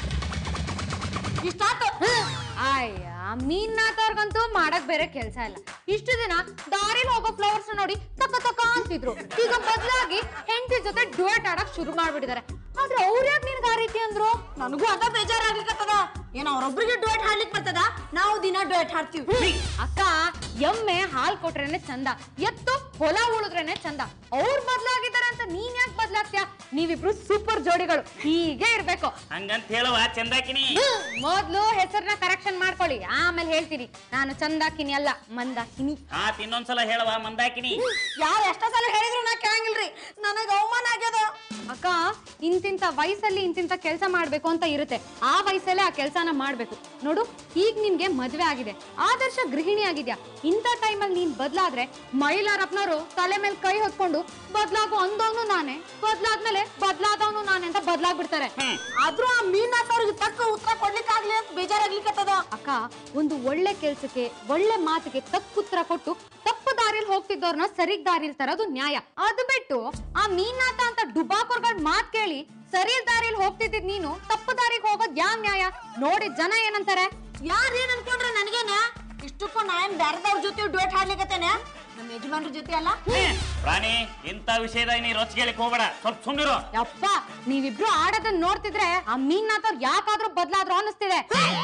S3: ಇಷ್ಟಾತು
S2: ಅಯ್ಯ ಮೀನ್ನಾತವ್ರಿಗಂತೂ ಮಾಡಕ್ ಬೇರೆ ಕೆಲ್ಸ ಇಲ್ಲ ಇಷ್ಟು ದಿನ ದಾರಿಲಿ ಹೋಗೋ ಫ್ಲವರ್ಸ್ ನೋಡಿ ತಕ್ಕ ತಕ್ಕ ಅಂತಿದ್ರು ಈಗ ಬದಲಾಗಿ ಹೆಂಡತಿ ಜೊತೆ ಡುವೆಟ್ ಆಡಕ್ ಶುರು ಮಾಡ್ಬಿಟ್ಟಿದ್ದಾರೆ ಆದ್ರೆ ಅವ್ರ ಯಾಕೆ ನಿನ್ಗೆ ಆ ರೀತಿ ಅಂದ್ರು
S3: ನನಗೂ ಅದ ಬೇಜಾರಾಗ್ಲಿಕ್ಕತ್ತದ ಏನ್ ಅವ್ರೊಬ್ರಿಗೆ ಡುವೆಟ್ ಹಾಡ್ಲಿಕ್ ಬರ್ತದ ನಾವು ದಿನ ಡುವೆಟ್ ಹಾಡ್ತೀವಿ
S2: ಅಕ್ಕ ಎಮ್ಮೆ ಹಾಲ್ ಕೊಟ್ರೇನೆ ಚಂದ ಎತ್ತು ಹೊಲ ಉಳಿದ್ರೇನೆ ಚಂದ ಅವ್ರು ಬದ್ಲಾಗಿದ್ದಾರೆ ಅಂತ ನೀನ್ ಯಾಕೆ ಬದ್ಲಾಗ್ತೀಯ ನೀವಿಬ್ರು ಸೂಪರ್ ಜೋಡಿಗಳು ಹೀಗೆ ಇರ್ಬೇಕು
S4: ಹಂಗಂತ ಹೇಳುವ ಚಂದಾಕಿನಿ
S2: ಮೊದ್ಲು ಹೆಸರನ್ನ ಕರೆಕ್ಷನ್ ಮಾಡ್ಕೊಳ್ಳಿ ಆಮೇಲೆ ಹೇಳ್ತೀನಿ ನಾನು ಚಂದಾಕಿನಿ ಅಲ್ಲ ಮಂದಾಕಿನಿ
S4: ಆತ್ ಇನ್ನೊಂದ್ಸಲ ಹೇಳುವ ಮಂದಾಕಿನಿ
S3: ಯಾರು ಎಷ್ಟ ಸಲ ಹೇಳಿದ್ರು ನಾ ಕೇಳಂಗಿಲ್ರಿ ನನಗ್ ಅವಮಾನ ಆಗ್ಯದ
S2: ಅಕ್ಕ ಇಂತಿಂತ ವಯಸ್ಸಲ್ಲಿ ಇಂತಿಂತ ಕೆಲಸ ಮಾಡ್ಬೇಕು ಅಂತ ಇರುತ್ತೆ ಆ ವಯಸ್ಸಲ್ಲೇ ಆ ಕೆಲಸನ ಮಾಡ್ಬೇಕು ನೋಡು ಈಗ ನಿನ್ಗೆ ಮದ್ವೆ ಆಗಿದೆ ಆದರ್ಶ ಗೃಹಿಣಿ ಆಗಿದ್ಯಾ ಇಂಥ ಟೈಮಲ್ಲಿ ನೀನ್ ಬದ್ಲಾದ್ರೆ ಮೈಲಾರಪ್ಪನವರು ತಲೆ ಮೇಲೆ ಕೈ ಹೊತ್ಕೊಂಡು ಬದ್ಲಾಗೋ ಅಂದವನು ನಾನೇ ಬದ್ಲಾದ್ಮೇಲೆ ಬದ್ಲಾದವನು ನಾನೇ ಅಂತ ಬದ್ಲಾಗ್ಬಿಡ್ತಾರೆ
S3: ಆದ್ರೂ ಆ ಮೀನಾಥವ್ರಿಗೆ ತಕ್ಕ ಉತ್ತರ ಕೊಡ್ಲಿಕ್ಕಾಗ್ಲಿ ಅಂತ ಬೇಜಾರಾಗ್ಲಿಕ್ಕತ್ತದ
S2: ಅಕ್ಕ ಒಂದು ಒಳ್ಳೆ ಕೆಲ್ಸಕ್ಕೆ ಒಳ್ಳೆ ಮಾತಿಗೆ ತಪ್ಪುತ್ತರ ಕೊಟ್ಟು ತಪ್ಪು ದಾರಿಲಿ ಹೋಗ್ತಿದ್ದವ್ರನ್ನ ಸರಿಗ್ ದಾರಿಲಿ ತರೋದು ನ್ಯಾಯ ಅದು ಬಿಟ್ಟು ಆ ಮೀನಾತ ಅಂತ ಡುಬಾಕೋರ್ಗಳ್ ಮಾತ್ ಕೇಳಿ ಸರಿ ದಾರಿಲಿ ಹೋಗ್ತಿದ್ದಿದ್ ನೀನು ತಪ್ಪು ದಾರಿಗೆ ಹೋಗೋದ್ ಯಾವ ನ್ಯಾಯ ನೋಡಿ ಜನ ಏನಂತಾರೆ
S3: ಯಾರ್ ಏನ್ ಅನ್ಕೊಂಡ್ರೆ ನನಗೇನ ಇಷ್ಟಕ್ಕೂ ನಾ ಏನ್ ಬ್ಯಾರದವ್ರ ಜೊತೆ ಡುವೆಟ್ ಹಾಡ್ಲಿಕತ್ತೇನೆ ನಮ್ಮ ಯಜಮಾನ್ರ ಜೊತೆ ಅಲ್ಲ
S4: ಪ್ರಾಣಿ ಇಂಥ ವಿಷಯದಾಗ ನೀ ರೊಚ್ಚಿಗೆಲಿಕ್ ಹೋಗ್ಬೇಡ ಸ್ವಲ್ಪ ಸುಮ್ನಿರು
S2: ಯಪ್ಪ ನೀವಿಬ್ರು ಆಡೋದನ್ನ ನೋಡ್ತಿದ್ರೆ ಆ ಮೀನಾಥವ್ರು ಯಾಕಾದ್ರೂ ಬದ್ಲಾದ್ರು ಅನ್ನಿಸ್ತಿದೆ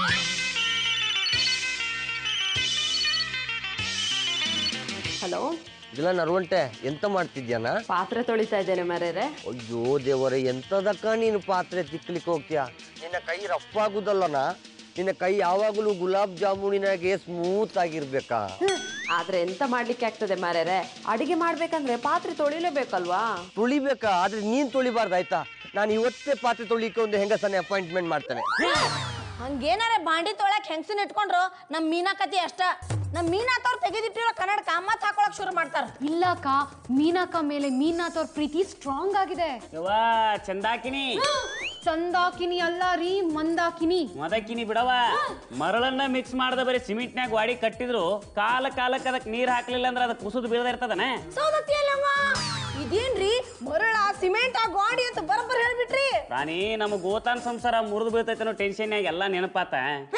S5: ಹಲೋ
S1: ಇಲ್ಲ ನರ್ವಂಟೆ ಎಂತ ಮಾಡ್ತಿದ್ಯಾನ
S5: ಪಾತ್ರೆ ತೊಳಿತಾ ಇದ್ದೇನೆ ಮರ್ಯಾರೆ
S1: ಅಯ್ಯೋ ದೇವರೇ ಎಂತದಕ್ಕ ನೀನು ಪಾತ್ರೆ ತಿಕ್ಲಿಕ್ಕೆ ಹೋಗ್ತೀಯ ನಿನ್ನ ಕೈ ರಫ್ ಆಗುದಲ್ಲನ ನಿನ್ನ ಕೈ ಯಾವಾಗಲೂ ಗುಲಾಬ್ ಜಾಮೂನಿನಾಗೆ ಸ್ಮೂತ್ ಆಗಿರ್ಬೇಕಾ
S5: ಆದ್ರೆ ಎಂತ ಮಾಡ್ಲಿಕ್ಕೆ ಆಗ್ತದೆ ಮಾರ್ಯಾರೆ ಅಡಿಗೆ ಮಾಡ್ಬೇಕಂದ್ರೆ ಪಾತ್ರೆ ತೊಳಿಲೇಬೇಕಲ್ವಾ
S1: ತುಳಿಬೇಕಾ ಆದ್ರೆ ನೀನ್ ತುಳಿಬಾರ್ದು ಆಯ್ತಾ ನಾನು ಇವತ್ತೇ ಪಾತ್ರೆ ತೊಳಿಕ್ಕೆ ಒಂದು ಹೆಂಗಸನೆ ಅಪಾಯಿಂಟ್ಮೆಂಟ್ ಮಾಡ್ತೇನೆ
S3: ಹಂಗೇನಾರ ಬಾಂಡಿ ತೊಳಕ್ ಹೆಂಗಸನ್ ಇಟ್ಕೊಂಡ್ರು ನಮ್ ಮೀನಾಕತಿ ಅಷ್ಟ ನಮ್ ಮೀನಾಥವ್ರು ತೆಗೆದಿಟ್ಟಿರೋ ಕನ್ನಡಕ ಮತ್ ಹಾಕೊಳಕ್ ಶುರು ಮಾಡ್ತಾರ
S2: ಇಲ್ಲ ಅಕ್ಕ ಮೀನಾಕ ಮೇಲೆ ಮೀನಾಥವ್ರ ಪ್ರೀತಿ ಸ್ಟ್ರಾಂಗ್ ಆಗಿದೆ
S4: ಯವ್ವ ಚಂದಾಕಿನಿ
S2: ಚಂದಾಕಿನಿ ಅಲ್ಲ ರೀ ಮಂದಾಕಿನಿ
S4: ಮದಕಿನಿ ಬಿಡವ ಮರಳನ್ನ ಮಿಕ್ಸ್ ಮಾಡದ ಬರೀ ಸಿಮೆಂಟ್ನ್ಯಾಗ ವಾಡಿ ಕಟ್ಟಿದ್ರು ಕಾಲ ಕಾಲಕ್ಕೆ ಅದಕ್ಕೆ ನೀರ್ ಹಾಕ್ಲಿಲ್ಲ ಅಂದ್ರೆ ಅದಕ್ಕೆ ಕುಸಿದು ಬೀಳದ ಇರ್ತದನೆ
S3: ಸೌದತ್ತಿ ಅಲ್ಲಮ್ಮ ಇದೇನ್ರಿ ಮರಳ ಸಿಮೆಂಟ್ ಆ ಗಾಡಿ ಅಂತ ಬರೋಬ್ಬರ ಹೇಳ್ಬಿಟ್ರಿ
S4: ಪ್ರಾಣಿ ನಮಗ್ ಗೋತಾನ್ ಸಂಸಾರ ಮುರಿದು ಬೀಳ್ತೈತೆ ಅನ್ನೋ ಟೆನ್ಷನ್ಯಾಗ ಎಲ್ಲ ನೆನಪಾತ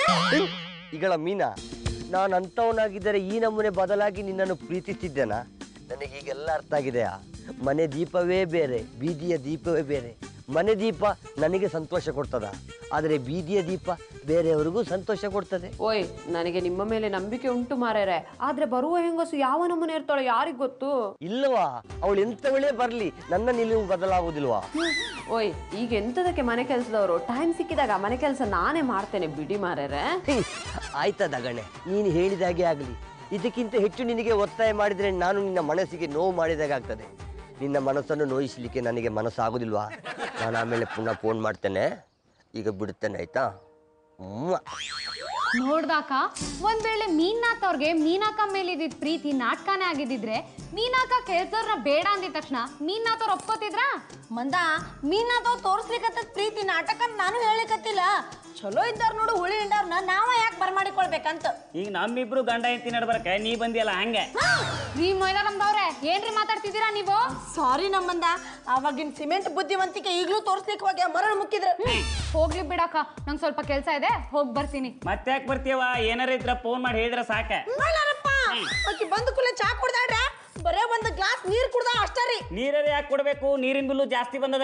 S1: ಈಗಳ ಮೀನಾ ನಾನು ಅಂಥವನಾಗಿದ್ದರೆ ಈ ನಮೂನೆ ಬದಲಾಗಿ ನಿನ್ನನ್ನು ಪ್ರೀತಿಸಿದ್ದೇನಾ ನನಗೆ ಈಗೆಲ್ಲ ಅರ್ಥ ಆಗಿದೆಯಾ ಮನೆ ದೀಪವೇ ಬೇರೆ ಬೀದಿಯ ದೀಪವೇ ಬೇರೆ ಮನೆ ದೀಪ ನನಗೆ ಸಂತೋಷ ಕೊಡ್ತದ ಆದರೆ ಬೀದಿಯ ದೀಪ ಬೇರೆಯವರಿಗೂ ಸಂತೋಷ ಕೊಡ್ತದೆ
S5: ಓಯ್ ನನಗೆ ನಿಮ್ಮ ಮೇಲೆ ನಂಬಿಕೆ ಉಂಟು ಮಾರ್ಯಾರೆ ಆದ್ರೆ ಬರುವ ಹೆಂಗಸು ಯಾವ ನಮೂನೆ ಇರ್ತಾಳೆ ಯಾರಿಗ್ ಗೊತ್ತು
S1: ಇಲ್ಲವಾ ಅವಳು ಎಂಥವಳೇ ಬರಲಿ ನನ್ನ ನಿಲುವು ಬದಲಾಗುವುದಿಲ್ವಾ
S5: ಓಯ್ ಈಗ ಎಂತದಕ್ಕೆ ಮನೆ ಕೆಲಸದವರು ಟೈಮ್ ಸಿಕ್ಕಿದಾಗ ಮನೆ ಕೆಲಸ ನಾನೇ ಮಾಡ್ತೇನೆ ಬಿಡಿ ಮಾರ್ಯಾರೆ
S1: ಹೇ, ಆಯ್ತಾ ದಗಣೆ ನೀನು ಹೇಳಿದಾಗೆ ಆಗಲಿ ಇದಕ್ಕಿಂತ ಹೆಚ್ಚು ನಿನಗೆ ಒತ್ತಾಯ ಮಾಡಿದರೆ ನಾನು ನಿನ್ನ ಮನಸ್ಸಿಗೆ ನೋವು ಮಾಡಿದಾಗ ಆಗ್ತದೆ ನಿನ್ನ ಮನಸ್ಸನ್ನು ನೋಯಿಸಲಿಕ್ಕೆ ನನಗೆ ಮನಸ್ಸಾಗೋದಿಲ್ವಾ ನಾನು ಆಮೇಲೆ ಪುನಃ ಫೋನ್ ಮಾಡ್ತೇನೆ ಈಗ ಬಿಡುತ್ತೇನೆ ಆಯ್ತಾ ಹ್ಮ್
S2: ನೋಡ್ದಾಕ ಒಂದ್ ವೇಳೆ ಮೀನಾಥ್ ಅವ್ರಿಗೆ ಮೀನಾಕ ಮೇಲೆ ಇದ್ದಿದ್ ಪ್ರೀತಿ ನಾಟಕನೇ ಆಗಿದ್ದಿದ್ರೆ ಮೀನಾಕ ಕೆಲ್ಸವ್ರನ್ನ ಬೇಡ ಅಂದಿದ ತಕ್ಷಣ ಮೀನಾಥ್ ಅವ್ರು ಒಪ್ಕೋತಿದ್ರಾ
S3: ಮಂದ ಮೀನಾಥವ್ ತೋರ್ಸ್ಲಿಕತ್ತ ಪ್ರೀತಿ ನಾಟಕ ಅಂತ ನಾನು ಹೇಳಿಕತ್ತಿಲ್ಲ ಚಲೋ ಇದ್ದಾರ ನೋಡು ಹುಳಿ ಹಿಂಡವ್ರನ್ನ ನಾವ ಯಾಕೆ ಬರ್ಮಾಡಿಕೊಳ್ಬೇಕಂತ
S4: ಈಗ ನಮ್ಮಿಬ್ರು ಗಂಡ ಹೆಂಡತಿ ನಡ್ಬರ್ಕ ನೀ ಬಂದಿಯಲ್ಲ ಹಂಗೆ
S2: ರೀ ಮೈಲಾರಮ್ದವ್ರೆ ಏನ್ರಿ ಮಾತಾಡ್ತಿದ್ದೀರಾ ನೀವು
S3: ಸಾರಿ ನಮ್ಮಂದ ಅವಾಗಿನ ಸಿಮೆಂಟ್ ಬುದ್ಧಿವಂತಿಕೆ ಈಗ್ಲೂ ತೋರ್ಸ್ಲಿಕ್ಕೆ ಹೋಗಿ ಮರಳು ಮುಕ್ಕಿದ್ರು
S2: ಹೋಗ್ಲಿ ಬಿಡಕ್ಕ ನಂಗೆ ಸ್ವಲ್ಪ ಕೆಲ್ಸ ಇದೆ ಹೋಗ್ ಬರ್ತೀನಿ
S4: ಮತ್ತೆ ಯಾಕೆ ಬರ್ತೀಯವ ಏನಾರ ಇದ್ರ ಫೋನ್ ಮಾಡಿ ಹೇಳಿದ್ರ ಸಾಕ
S3: ಮೈಲಾರಪ್ಪ ಆಕಿ ಬಂದ ಕೂಲೆ ಚಾ ಕುಡ್ದಾಡ್ರ ಬರೇ ಒಂದು ಗ್ಲಾಸ್ ನೀರ್ ಕುಡ್ದ ಅಷ್ಟೇ ರೀ
S4: ನೀರೇ ಯಾಕೆ ಕೊಡ್ಬೇಕು ನೀರಿನ ಬಿಲ್ಲು ಜಾಸ್ತಿ ಬಂದದ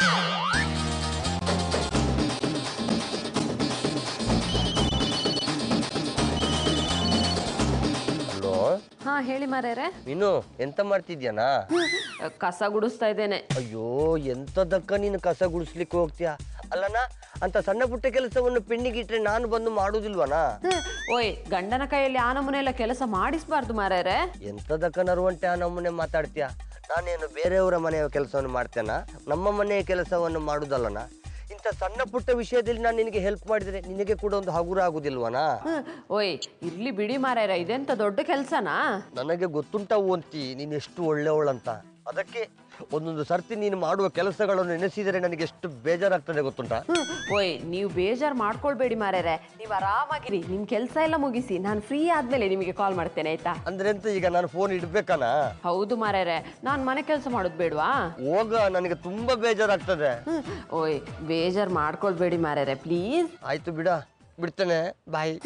S1: ಹಲೋ
S5: ಹಾ ಹೇಳಿ ಮಾರ್ಯಾರೆ
S1: ನೀನು ಎಂತ ಮಾಡ್ತಿದ್ಯಾನಾ
S5: ಕಸ ಗುಡಿಸ್ತಾ ಇದ್ದೇನೆ
S1: ಅಯ್ಯೋ ಎಂತದಕ್ಕ ನೀನು ಕಸ ಗುಡಿಸ್ಲಿಕ್ಕೆ ಹೋಗ್ತೀಯ ಅಲ್ಲನಾ ಅಂತ ಸಣ್ಣ ಪುಟ್ಟ ಕೆಲಸವನ್ನು ಪೆಂಡಿಗಿಟ್ರೆ ನಾನು ಬಂದು ಮಾಡುವುದಿಲ್ವನಾ
S5: ಓಯ್ ಗಂಡನ ಕೈಯಲ್ಲಿ ಆ ನಮೂನೆ ಎಲ್ಲ ಕೆಲಸ ಮಾಡಿಸ್ಬಾರ್ದು ಮಾರ್ಯಾರೆ
S1: ಎಂತದಕ್ಕ ನರುವಂತೆ ಆ ನಮ್ಮನೆ ಮಾತಾಡ್ತೀಯ ನಾನೇನು ಬೇರೆಯವರ ಮನೆಯ ಕೆಲಸವನ್ನು ಮಾಡ್ತೇನಾ ನಮ್ಮ ಮನೆಯ ಕೆಲಸವನ್ನು ಮಾಡುದಲ್ಲನ ಇಂಥ ಸಣ್ಣ ಪುಟ್ಟ ವಿಷಯದಲ್ಲಿ ನಾನು ನಿನಗೆ ಹೆಲ್ಪ್ ಮಾಡಿದರೆ ನಿನಗೆ ಕೂಡ ಒಂದು ಹಗುರ ಆಗುದಿಲ್ವನಾ
S5: ಓಯ್ ಇರ್ಲಿ ಬಿಡಿ ಮಾರಾಯರ ಇದೆಂತ ದೊಡ್ಡ ಕೆಲ್ಸನಾ
S1: ನನಗೆ ಗೊತ್ತುಂಟ ಓಂತಿ ನೀನು ಎಷ್ಟು ಒಳ್ಳೆಯವಳಂತ ಅದಕ್ಕೆ ಒಂದೊಂದು ಸರ್ತಿ ನೀನು ಮಾಡುವ ಕೆಲಸಗಳನ್ನು ನೆನೆಸಿದರೆ ನನಗೆ ಎಷ್ಟು ಬೇಜಾರಾಗ್ತದೆ ಗೊತ್ತುಂಟಾ
S5: ಓಯ್ ನೀವು ಬೇಜಾರ್ ಮಾಡ್ಕೊಳ್ಬೇಡಿ ಮಾರಾಯರೆ ನೀವು ಆರಾಮಾಗಿರಿ ನಿಮ್ ಕೆಲ್ಸ ಎಲ್ಲ ಮುಗಿಸಿ ನಾನು ಫ್ರೀ ಆದ್ಮೇಲೆ ನಿಮಗೆ ಕಾಲ್ ಮಾಡ್ತೇನೆ ಆಯ್ತಾ
S1: ಅಂದ್ರೆ ಎಂತ ಈಗ ನಾನು ಫೋನ್ ಇಡ್ಬೇಕಾನ
S5: ಹೌದು ಮಾರಾಯರೆ ನಾನ್ ಮನೆ ಕೆಲಸ ಮಾಡೋದು ಬೇಡವಾ
S1: ಹೋಗ ನನಗೆ ತುಂಬಾ ಬೇಜಾರಾಗ್ತದೆ
S5: ಓಯ್ ಬೇಜಾರ್ ಮಾಡ್ಕೊಳ್ಬೇಡಿ ಮಾರಾಯರೆ ಪ್ಲೀಸ್
S1: ಆಯ್ತು ಬಿಡ ಬಿಡ್ತೇನೆ ಬಾಯ್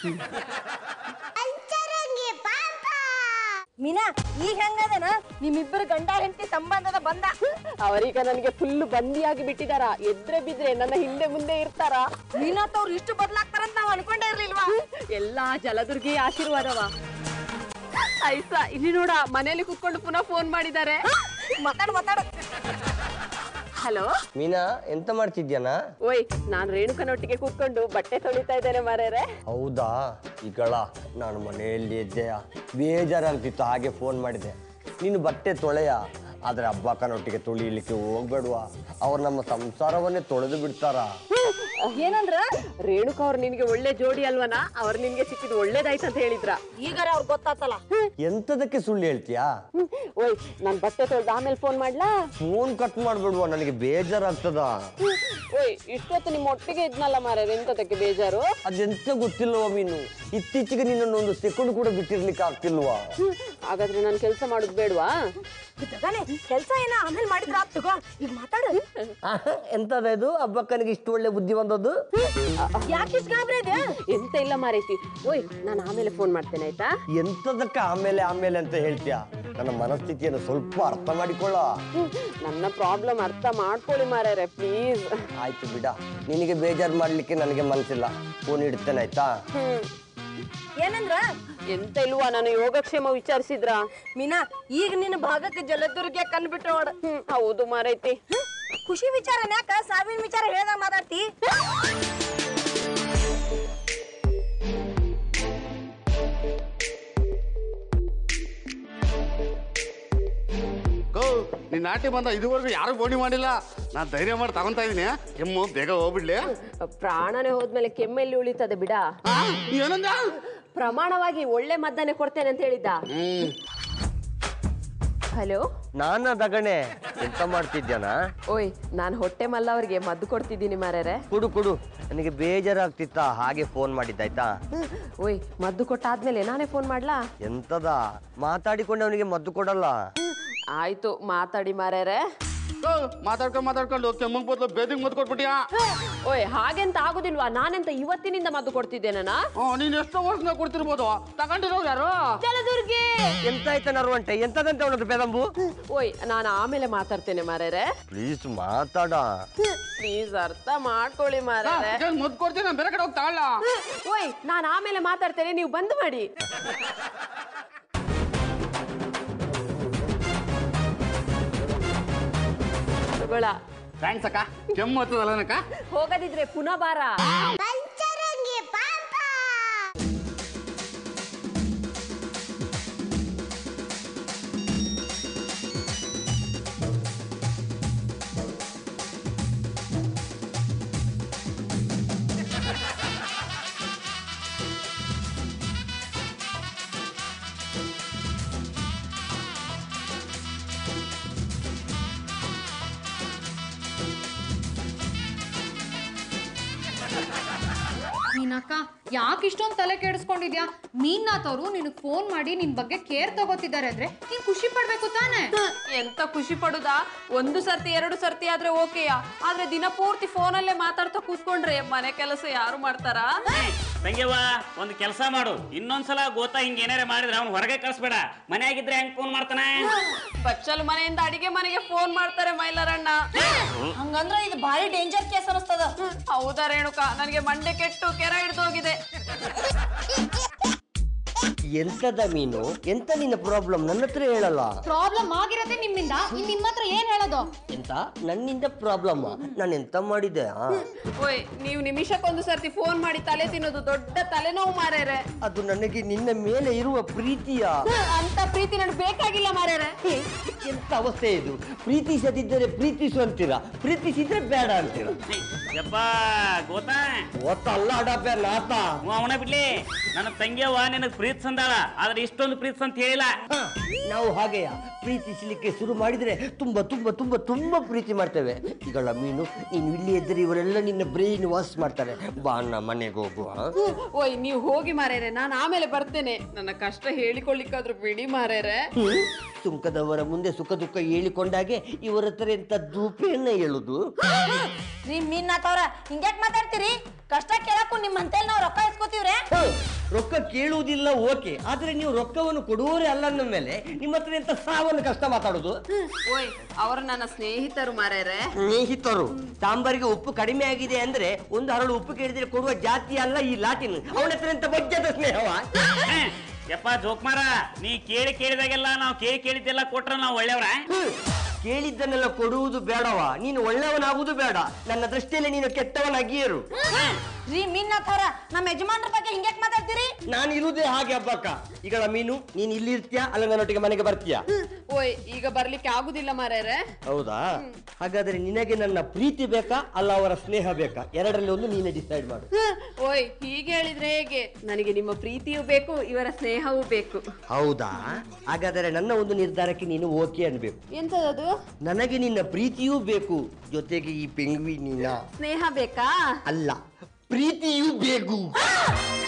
S3: ಮೀನಾ ಈಗ ಹೆಂಗದನ ನಿಮ್ಮಿಬ್ಬರು ಗಂಡ ಹೆಂಡತಿ ಸಂಬಂಧದ ಬಂದ
S5: ಅವರೀಗ ನನಗೆ ಫುಲ್ ಬಂದಿಯಾಗಿ ಬಿಟ್ಟಿದಾರ ಎದ್ರೆ ಬಿದ್ರೆ ನನ್ನ ಹಿಂದೆ ಮುಂದೆ ಇರ್ತಾರ
S3: ಮೀನಾತ್ ಅವ್ರು ಇಷ್ಟು ಬದಲಾಗ್ತಾರಂತ ನಾವ್ ಅನ್ಕೊಂಡೇ ಇರ್ಲಿಲ್ವಾ
S5: ಎಲ್ಲಾ ಜಲದುರ್ಗಿ ಆಶೀರ್ವಾದವ ಐಸ ಇಲ್ಲಿ ನೋಡ ಮನೇಲಿ ಕುತ್ಕೊಂಡು ಪುನಃ ಫೋನ್ ಮಾಡಿದ್ದಾರೆ
S3: ಮಾತಾಡು ಮಾತಾಡು
S5: ಹಲೋ
S1: ಮೀನಾ ಎಂತ ಮಾಡ್ತಿದ್ಯಾನ
S5: ಓಯ್ ನಾನ್ ರೇಣುಕನೊಟ್ಟಿಗೆ ಕೂತ್ಕೊಂಡು ಬಟ್ಟೆ ತೊಳಿತಾ ಇದ್ದೇನೆ ಮಾರೇರೆ
S1: ಹೌದಾ ಈಗಳ ನಾನು ಮನೆಯಲ್ಲಿ ಇದ್ದೆ ಬೇಜಾರಾಗ್ತಿತ್ತು ಹಾಗೆ ಫೋನ್ ಮಾಡಿದೆ ನೀನು ಬಟ್ಟೆ ತೊಳೆಯ ಆದ್ರೆ ಅಬ್ಬಕ್ಕನೊಟ್ಟಿಗೆ ತೊಳಿಲಿಕ್ಕೆ ಹೋಗ್ಬೇಡ್ವಾ ಅವ್ರು ನಮ್ಮ ಸಂಸಾರವನ್ನೇ ತೊಳೆದು ಬಿಡ್ತಾರ
S3: ಏನಂದ್ರ
S5: ರೇಣುಕ ಅವ್ರು ನಿನ್ಗೆ ಒಳ್ಳೆ ಜೋಡಿ ಅಲ್ವನಾ ಅವ್ರು ನಿನ್ಗೆ ಸಿಕ್ಕಿದ್ ಒಳ್ಳೇದಾಯ್ತು ಅಂತ ಹೇಳಿದ್ರ
S3: ಈಗಾರ ಅವ್ರಿಗೆ ಗೊತ್ತಾತಲ್ಲ
S1: ಎಂತದಕ್ಕೆ ಸುಳ್ಳು ಹೇಳ್ತೀಯಾ
S5: ಓಯ್ ನಾನ್ ಬಟ್ಟೆ ತೊಳ್ದು ಆಮೇಲೆ ಫೋನ್ ಮಾಡ್ಲಾ
S1: ಫೋನ್ ಕಟ್ ಮಾಡ್ಬೇಡ್ವಾ ನನಗೆ ಬೇಜಾರಾಗ್ತದ
S5: ಓಯ್ ಇಷ್ಟೊತ್ತು ನಿಮ್ಮ ಒಟ್ಟಿಗೆ ಇದ್ನಲ್ಲ ಮಾರೇರೆ ಎಂತದಕ್ಕೆ ಬೇಜಾರು
S1: ಅದೆಂತ ಗೊತ್ತಿಲ್ವಾ ಮೀನು ಇತ್ತೀಚೆಗೆ ನಿನ್ನನ್ನು ಒಂದು ಸೆಕೆಂಡ್ ಕೂಡ ಬಿಟ್ಟಿರ್ಲಿಕ್ಕೆ ಆಗ್ತಿಲ್ವಾ
S5: ಹಾಗಾದ್ರೆ ನಾನು ಕೆಲಸ ಮಾಡೋದು ಬೇಡವಾ
S3: ತಗಾನೆ ಕೆಲ್ಸ ಏನ ಆಮೇಲೆ ಮಾಡಿದ್ರ ಆತ್ ತಗೋ ಈಗ ಮಾತಾಡು
S1: ಎಂತದ ಇದು ಹಬ್ಬಕ್ಕನಿಗೆ ಇಷ್ಟು ಒಳ್ಳೆ ಬುದ್ಧಿ ಬಂದದ್ದು
S3: ಯಾಕೆ ಇಷ್ಟು ಗಾಬರಿ ಇದೆ
S5: ಎಂತ ಇಲ್ಲ ಮಾರೈತಿ ಓಯ್ ನಾನು ಆಮೇಲೆ ಫೋನ್ ಮಾಡ್ತೇನೆ ಆಯ್ತಾ
S1: ಎಂತದಕ್ಕೆ ಆಮೇಲೆ ಆಮೇಲೆ ಅಂತ ಹೇಳ್ತೀಯ ನನ್ನ ಮನಸ್ಥಿತಿಯನ್ನು ಸ್ವಲ್ಪ ಅರ್ಥ ಮಾಡಿಕೊಳ್ಳ
S5: ನನ್ನ ಪ್ರಾಬ್ಲಮ್ ಅರ್ಥ ಮಾಡ್ಕೊಳ್ಳಿ ಮಾರ್ಯಾರೆ ಪ್ಲೀಸ್
S1: ಆಯ್ತು ಬಿಡ ನಿನಗೆ ಬೇಜಾರು ಮಾಡ್ಲಿಕ್ಕೆ ನನಗೆ ಮನಸ್ಸಿಲ್ಲ ಫೋನ್ ಇಡ್ತೇನೆ ಆಯ್ತಾ
S3: ಏನಂದ್ರ
S5: ಎಂತ ಇಲ್ವಾ ನಾನು ಯೋಗಕ್ಷೇಮ ವಿಚಾರಿಸಿದ್ರ
S3: ಮೀನಾ ಈಗ ನಿನ್ನ ಭಾಗಕ್ಕೆ ಜಲದುರ್ಗ ಕಂಡ್ಬಿಟ್ಟು ನೋಡ
S5: ಹೌದು ಮಾರೈತಿ
S3: ಖುಷಿ ವಿಚಾರ ಯಾಕ ಸಾವಿನ ವಿಚಾರ ಹೇಳ್ದಾಗ ಮಾತಾಡ್ತಿ
S7: ಗೋ ನೀನ್ ನಾಟಿ ಬಂದ ಇದುವರೆಗೂ ಯಾರು ಬೋಣಿ ಮಾಡಿಲ್ಲ ನಾನ್ ಧೈರ್ಯ ಮಾಡಿ ತಗೊಂತಾ ಇದೀನಿ ಕೆಮ್ಮು ಬೇಗ ಹೋಗ್ಬಿಡ್ಲಿ
S5: ಪ್ರಾಣನೇ ಹೋದ್ಮೇಲೆ ಕೆಮ್ಮೆಲ್ಲಿ ಉಳಿತದೆ ಬಿಡ
S7: ಆ, ಏನಂದ
S5: ಪ್ರಮಾಣವಾಗಿ ಒಳ್ಳೆ ಮದ್ದನೆ ಕೊಡ್ತೇನೆ ಅಂತ ಹೇಳಿದ್ದ
S7: ಹ್ಮ್
S5: ಹಲೋ
S1: ನಾನ ದಗಣೆ ಎಂತ ಮಾಡ್ತಿದ್ಯಾನ
S5: ಓಯ್ ನಾನು ಹೊಟ್ಟೆ ಮಲ್ಲ ಅವ್ರಿಗೆ ಮದ್ದು ಕೊಡ್ತಿದ್ದೀನಿ ಮಾರ್ಯಾರೆ
S1: ಕೊಡು ಕೊಡು ನನಗೆ ಬೇಜಾರಾಗ್ತಿತ್ತ ಹಾಗೆ ಫೋನ್ ಮಾಡಿದ್ದಾಯ್ತಾ
S5: ಓಯ್ ಮದ್ದು ಕೊಟ್ಟಾದ್ಮೇಲೆ ನಾನೇ ಫೋನ್ ಮಾಡ್ಲಾ
S1: ಎಂತದ ಮಾತಾಡಿಕೊಂಡು ಅವನಿಗೆ ಮದ್ದು ಕೊಡಲ್ಲ
S5: ಆಯ್ತು ಮಾತಾಡಿ ಮಾರ್ಯಾರೆ
S7: ಗೋ, ಮಾತಾಡ್ಕೊಂಡು ಮಾತಾಡ್ಕೊಂಡು ಕೆಮ್ಮಂಗ್ ಬದಲು ಬೇದಿಗೆ ಮದ್ದು ಕೊಟ್ಬಿಟ್ಟಿಯಾ
S5: ಓಯ್ ಹಾಗೆಂತ ಆಗುದಿಲ್ವಾ ನಾನೆಂತ ಇವತ್ತಿನಿಂದ ಮದ್ದು ಕೊಡ್ತಿದ್ದೇನ
S7: ಹ್ಮ್, ನೀನ್ ಎಷ್ಟೋ ವರ್ಷ ಕೊಡ್ತಿರ್ಬೋದು ತಗೊಂಡಿರೋರು ಯಾರು
S5: ಜಲದುರ್ಗಿ
S1: ಎಂತ ಆಯ್ತ ನರುವಂಟೆ ಎಂತದಂತೆ ಅವನದು ಬೆದಂಬು
S5: ಓಯ್ ನಾನು ಆಮೇಲೆ ಮಾತಾಡ್ತೇನೆ ಮಾರ್ಯಾರೆ
S1: ಪ್ಲೀಸ್ ಮಾತಾಡ
S5: ಪ್ಲೀಸ್ ಅರ್ಥ ಮಾಡ್ಕೊಳ್ಳಿ ಮಾರ್ಯಾರೆ
S7: ಮದ್ದು ಕೊಡ್ತೀನಿ ನಾನ್ ಬೇರೆ ಕಡೆ ಹೋಗಿ ತಗೊಳ್ಳ
S5: ಓಯ್ ನಾನು ಆಮೇಲೆ ಮಾತಾಡ್ತೇನೆ ನೀವು ಬಂದ್ ಮಾಡಿ ತಗೊಳ
S7: ಥ್ಯಾಂಕ್ಸ್ ಅಕ್ಕ ಕೆಮ್ಮು ಹತ್ತದಲ್ಲನಕ್ಕ
S5: ಹೋಗದಿದ್ರೆ ಪುನಃ ಬಾರ
S2: ನೀನಕ್ಕ ಯಾಕೆ ಇಷ್ಟೊಂದು ತಲೆ ಕೆಡಿಸ್ಕೊಂಡಿದ್ಯಾ ಮೀನ್ನಾಥ್ ಅವರು ನಿನಗೆ ಫೋನ್ ಮಾಡಿ ನಿನ್ ಬಗ್ಗೆ ಕೇರ್ ತಗೋತಿದ್ದಾರೆ ಅಂದ್ರೆ ನೀನ್ ಖುಷಿ ಪಡ್ಬೇಕು ತಾನೇ
S5: ಎಂತ ಖುಷಿ ಪಡುದಾ ಒಂದು ಸರ್ತಿ ಎರಡು ಸರ್ತಿ ಆದ್ರೆ ಓಕೆಯಾ ಆದ್ರೆ ದಿನ ಪೂರ್ತಿ ಫೋನಲ್ಲೇ ಮಾತಾಡ್ತಾ ಕೂತ್ಕೊಂಡ್ರೆ ಮನೆ ಕೆಲಸ ಯಾರು ಮಾಡ್ತಾರಾ
S4: ತಂಗ್ಯವ್ವ ಒಂದು ಕೆಲಸ ಮಾಡು ಇನ್ನೊಂದ್ಸಲ ಗೋತಾ ಹಿಂಗ ಏನಾರ ಮಾಡಿದ್ರೆ ಅವ್ನು ಹೊರಗೆ ಕಳ್ಸ್ಬೇಡ ಮನೆಯಾಗಿದ್ರೆ ಹೆಂಗ್ ಫೋನ್ ಮಾಡ್ತಾನೆ
S5: ಬಚ್ಚಲ್ ಮನೆಯಿಂದ ಅಡಿಗೆ ಮನೆಗೆ ಫೋನ್ ಮಾಡ್ತಾರೆ ಮೈಲಾರಣ್ಣ
S3: ಹಂಗಂದ್ರ ಇದು ಭಾರಿ ಡೇಂಜರ್ ಕೇಸ್ ಅನಿಸ್ತದ
S5: ಹೌದಾ ರೇಣುಕ ನನಗೆ ಮಂಡೆ ಕೆಟ್ಟು ಕೆರ ಹಿಡ್ದೋಗಿದೆ
S1: ಎಂತದ ಮೀನು ಎಂತ ನಿನ್ನ ಪ್ರಾಬ್ಲಮ್ ನನ್ನ ಹತ್ರ ಹೇಳಲ್ಲ
S2: ಪ್ರಾಬ್ಲಮ್ ಆಗಿರೋದೇ ನಿಮ್ಮಿಂದ ಇನ್ ನಿಮ್ಮ ಹತ್ರ ಏನ್ ಹೇಳೋದು
S1: ಎಂತ ನನ್ನಿಂದ ಪ್ರಾಬ್ಲಮ್ ನಾನು ಎಂತ ಮಾಡಿದೆ ಆ?
S5: ಓಯ್ ನೀವು ನಿಮಿಷಕ್ಕೊಂದು ಸರ್ತಿ ಫೋನ್ ಮಾಡಿ ತಲೆ ತಿನ್ನೋದು ದೊಡ್ಡ ತಲೆನೋವು ಮಾರೇರೆ
S1: ಅದು ನನಗೆ ನಿನ್ನ ಮೇಲೆ ಇರುವ ಪ್ರೀತಿಯ
S5: ಅಂತ ಪ್ರೀತಿ ನನಗೆ ಬೇಕಾಗಿಲ್ಲ ಮಾರೇರೆ
S1: ಎಂತ ಅವಸ್ಥೆ ಇದು ಪ್ರೀತಿಸದಿದ್ದರೆ ಪ್ರೀತಿಸು ಅಂತೀರಾ ಪ್ರೀತಿಸಿದ್ರೆ ಬೇಡ ಅಂತೀರಾ
S4: ಯಪ್ಪ ಗೋತಾ
S1: ಒತ್ತಲ್ಲ ಅಡಪೆ ನಾತ
S4: ಅವನ ಬಿಡ್ಲಿ ನನ್ನ ತಂಗಿಯವ್ವ ನಿನಗ್ ಪ್ರೀತಿಸಂದಾಳ ಆದ್ರೆ ಇಷ್ಟೊಂದು ಪ್ರೀತಿಸ್ ಅಂತ ಹೇಳಿಲ್ಲ
S1: ಹ, ನಾವು ಹಾಗೆಯ ಪ್ರೀತಿಸಲಿಕ್ಕೆ ಶುರು ಮಾಡಿದ್ರೆ ತುಂಬಾ ತುಂಬಾ ತುಂಬಾ ತುಂಬಾ ಪ್ರೀತಿ ಮಾಡ್ತೇವೆ ಈಗಳ ಮೀನು ನೀನು ಇಲ್ಲಿ ಇದ್ದರೆ ಇವರೆಲ್ಲ ನಿನ್ನ ಬ್ರೈನ್ ವಾಶ್ ಮಾಡ್ತಾರೆ ಬಾ ಅಣ್ಣ ಮನೆಗೆ ಹೋಗುವ
S5: ಓಯ್ ನೀವು ಹೋಗಿ ಮಾರೇರೆ ನಾನು ಆಮೇಲೆ ಬರ್ತೇನೆ ನನ್ನ ಕಷ್ಟ ಹೇಳಿಕೊಳ್ಳಿಕ್ಕಾದ್ರೂ ಬಿಡಿ ಮಾರೇರೆ
S1: ಹ್ಮ್? ಸುಂಕದವರ ಮುಂದೆ ಸುಖ ದುಃಖ ಹೇಳಿಕೊಂಡಾಗೆ ಇವರ ಹತ್ರ ಎಂತ ದೂಪೆಯನ್ನ ಹೇಳುದು
S3: ರೀ ಮೀನ್ನಾಥವ್ರ ಹಿಂಗ್ಯಾಕ್ ಮಾತಾಡ್ತೀರಿ ಕಷ್ಟ ಕೇಳಕ್ಕೂ ನಿಮ್ಮ ಅಂತೇಳಿ ನಾವು ರೊಕ್ಕ ಇಸ್ಕೋತೀವ್ರೆ
S1: ಹ, ರೊಕ್ಕ ಕೇಳುವುದಿಲ್ಲ ಓಕೆ ಆದ್ರೆ ನೀವು ರೊಕ್ಕವನ್ನು ಕೊಡುವವರೇ ಅಲ್ಲ ಅಂದ ಮೇಲೆ ನಿಮ್ಮ ಹತ್ರ ಎಂತ ಸಾವನ್ನು ಕಷ್ಟ ಮಾತಾಡುದು
S5: ಓಯ್ ಅವರು ನನ್ನ ಸ್ನೇಹಿತರು ಮಾರೇರೆ
S1: ಸ್ನೇಹಿತರು ಸಾಂಬಾರಿಗೆ ಉಪ್ಪು ಕಡಿಮೆ ಆಗಿದೆ ಅಂದ್ರೆ ಒಂದು ಹರಳು ಉಪ್ಪು ಕೇಳಿದ್ರೆ ಕೊಡುವ ಜಾತಿ ಅಲ್ಲ ಈ ಲಾಟಿನ್ ಅವನ ಹತ್ರ ಎಂತ ಬಜ್ಜದ ಸ್ನೇಹವ
S4: ಹ, ಯಪ್ಪ ಜೋಕ್ಮಾರ ನೀ ಕೇಳಿ ಕೇಳಿದಾಗೆಲ್ಲ ನಾವು ಕೇಳಿ ಕೇಳಿದ್ದೆಲ್ಲ ಕೊಟ್ರ ನಾವು ಒಳ್ಳೆಯವ್ರ
S1: ಹ್ಮ್. ಕೇಳಿದ್ದನ್ನೆಲ್ಲ ಕೊಡುವುದು ಬೇಡವ ನೀನು ಒಳ್ಳೆಯವನಾಗುವುದು ಬೇಡ ನನ್ನ ದೃಷ್ಟಿಯಲ್ಲಿ ನೀನು ಕೆಟ್ಟವನಾಗಿಯರು
S3: ರೀ ಮೀನ್ನಾಥವ್ರ ನಮ್ಮ ಯಜಮಾನ್ರ ಬಗ್ಗೆ ಹಿಂಗ್ಯಾಕ್ ಮಾತಾಡ್ತೀರಿ
S1: ನಾನು ಇರುವುದೇ ಹಾಗೆ ಹಬ್ಬಕ್ಕ ಈಗಳ ಮೀನು ನೀನು ಇಲ್ಲಿ ಇರ್ತೀಯಾ ಅಲ್ಲ ನನ್ನೊಟ್ಟಿಗೆ ಮನೆಗೆ ಬರ್ತೀಯಾ
S5: ಓಯ್ ಈಗ ಬರ್ಲಿಕ್ಕೆ ಆಗುದಿಲ್ಲ ಮಾರೇರೆ
S1: ಹೌದಾ ಹಾಗಾದ್ರೆ ನಿನಗೆ ನನ್ನ ಪ್ರೀತಿ ಬೇಕಾ ಅಲ್ಲ ಅವರ ಸ್ನೇಹ ಬೇಕಾ ಎರಡರಲ್ಲಿ ಒಂದು ನೀನೇ ಡಿಸೈಡ್ ಮಾಡು
S5: ಓಯ್ ಹೀಗೆ ಹೇಳಿದ್ರೆ ಹೇಗೆ ನನಗೆ ನಿಮ್ಮ ಪ್ರೀತಿಯೂ ಬೇಕು ಇವರ ಸ್ನೇಹವೂ ಬೇಕು
S1: ಹೌದಾ ಹಾಗಾದರೆ ನನ್ನ ಒಂದು ನಿರ್ಧಾರಕ್ಕೆ ನೀನು ಓಕೆ ಅನ್ಬೇಕು
S5: ಎಂತದದು
S1: ನನಗೆ ನಿನ್ನ ಪ್ರೀತಿಯೂ ಬೇಕು ಜೊತೆಗೆ ಈ ಪೆಂಗ್ವಿನಿನ
S5: ಸ್ನೇಹ ಬೇಕಾ
S1: ಅಲ್ಲ ಪ್ರೀತಿಯೂ ಬೇಕು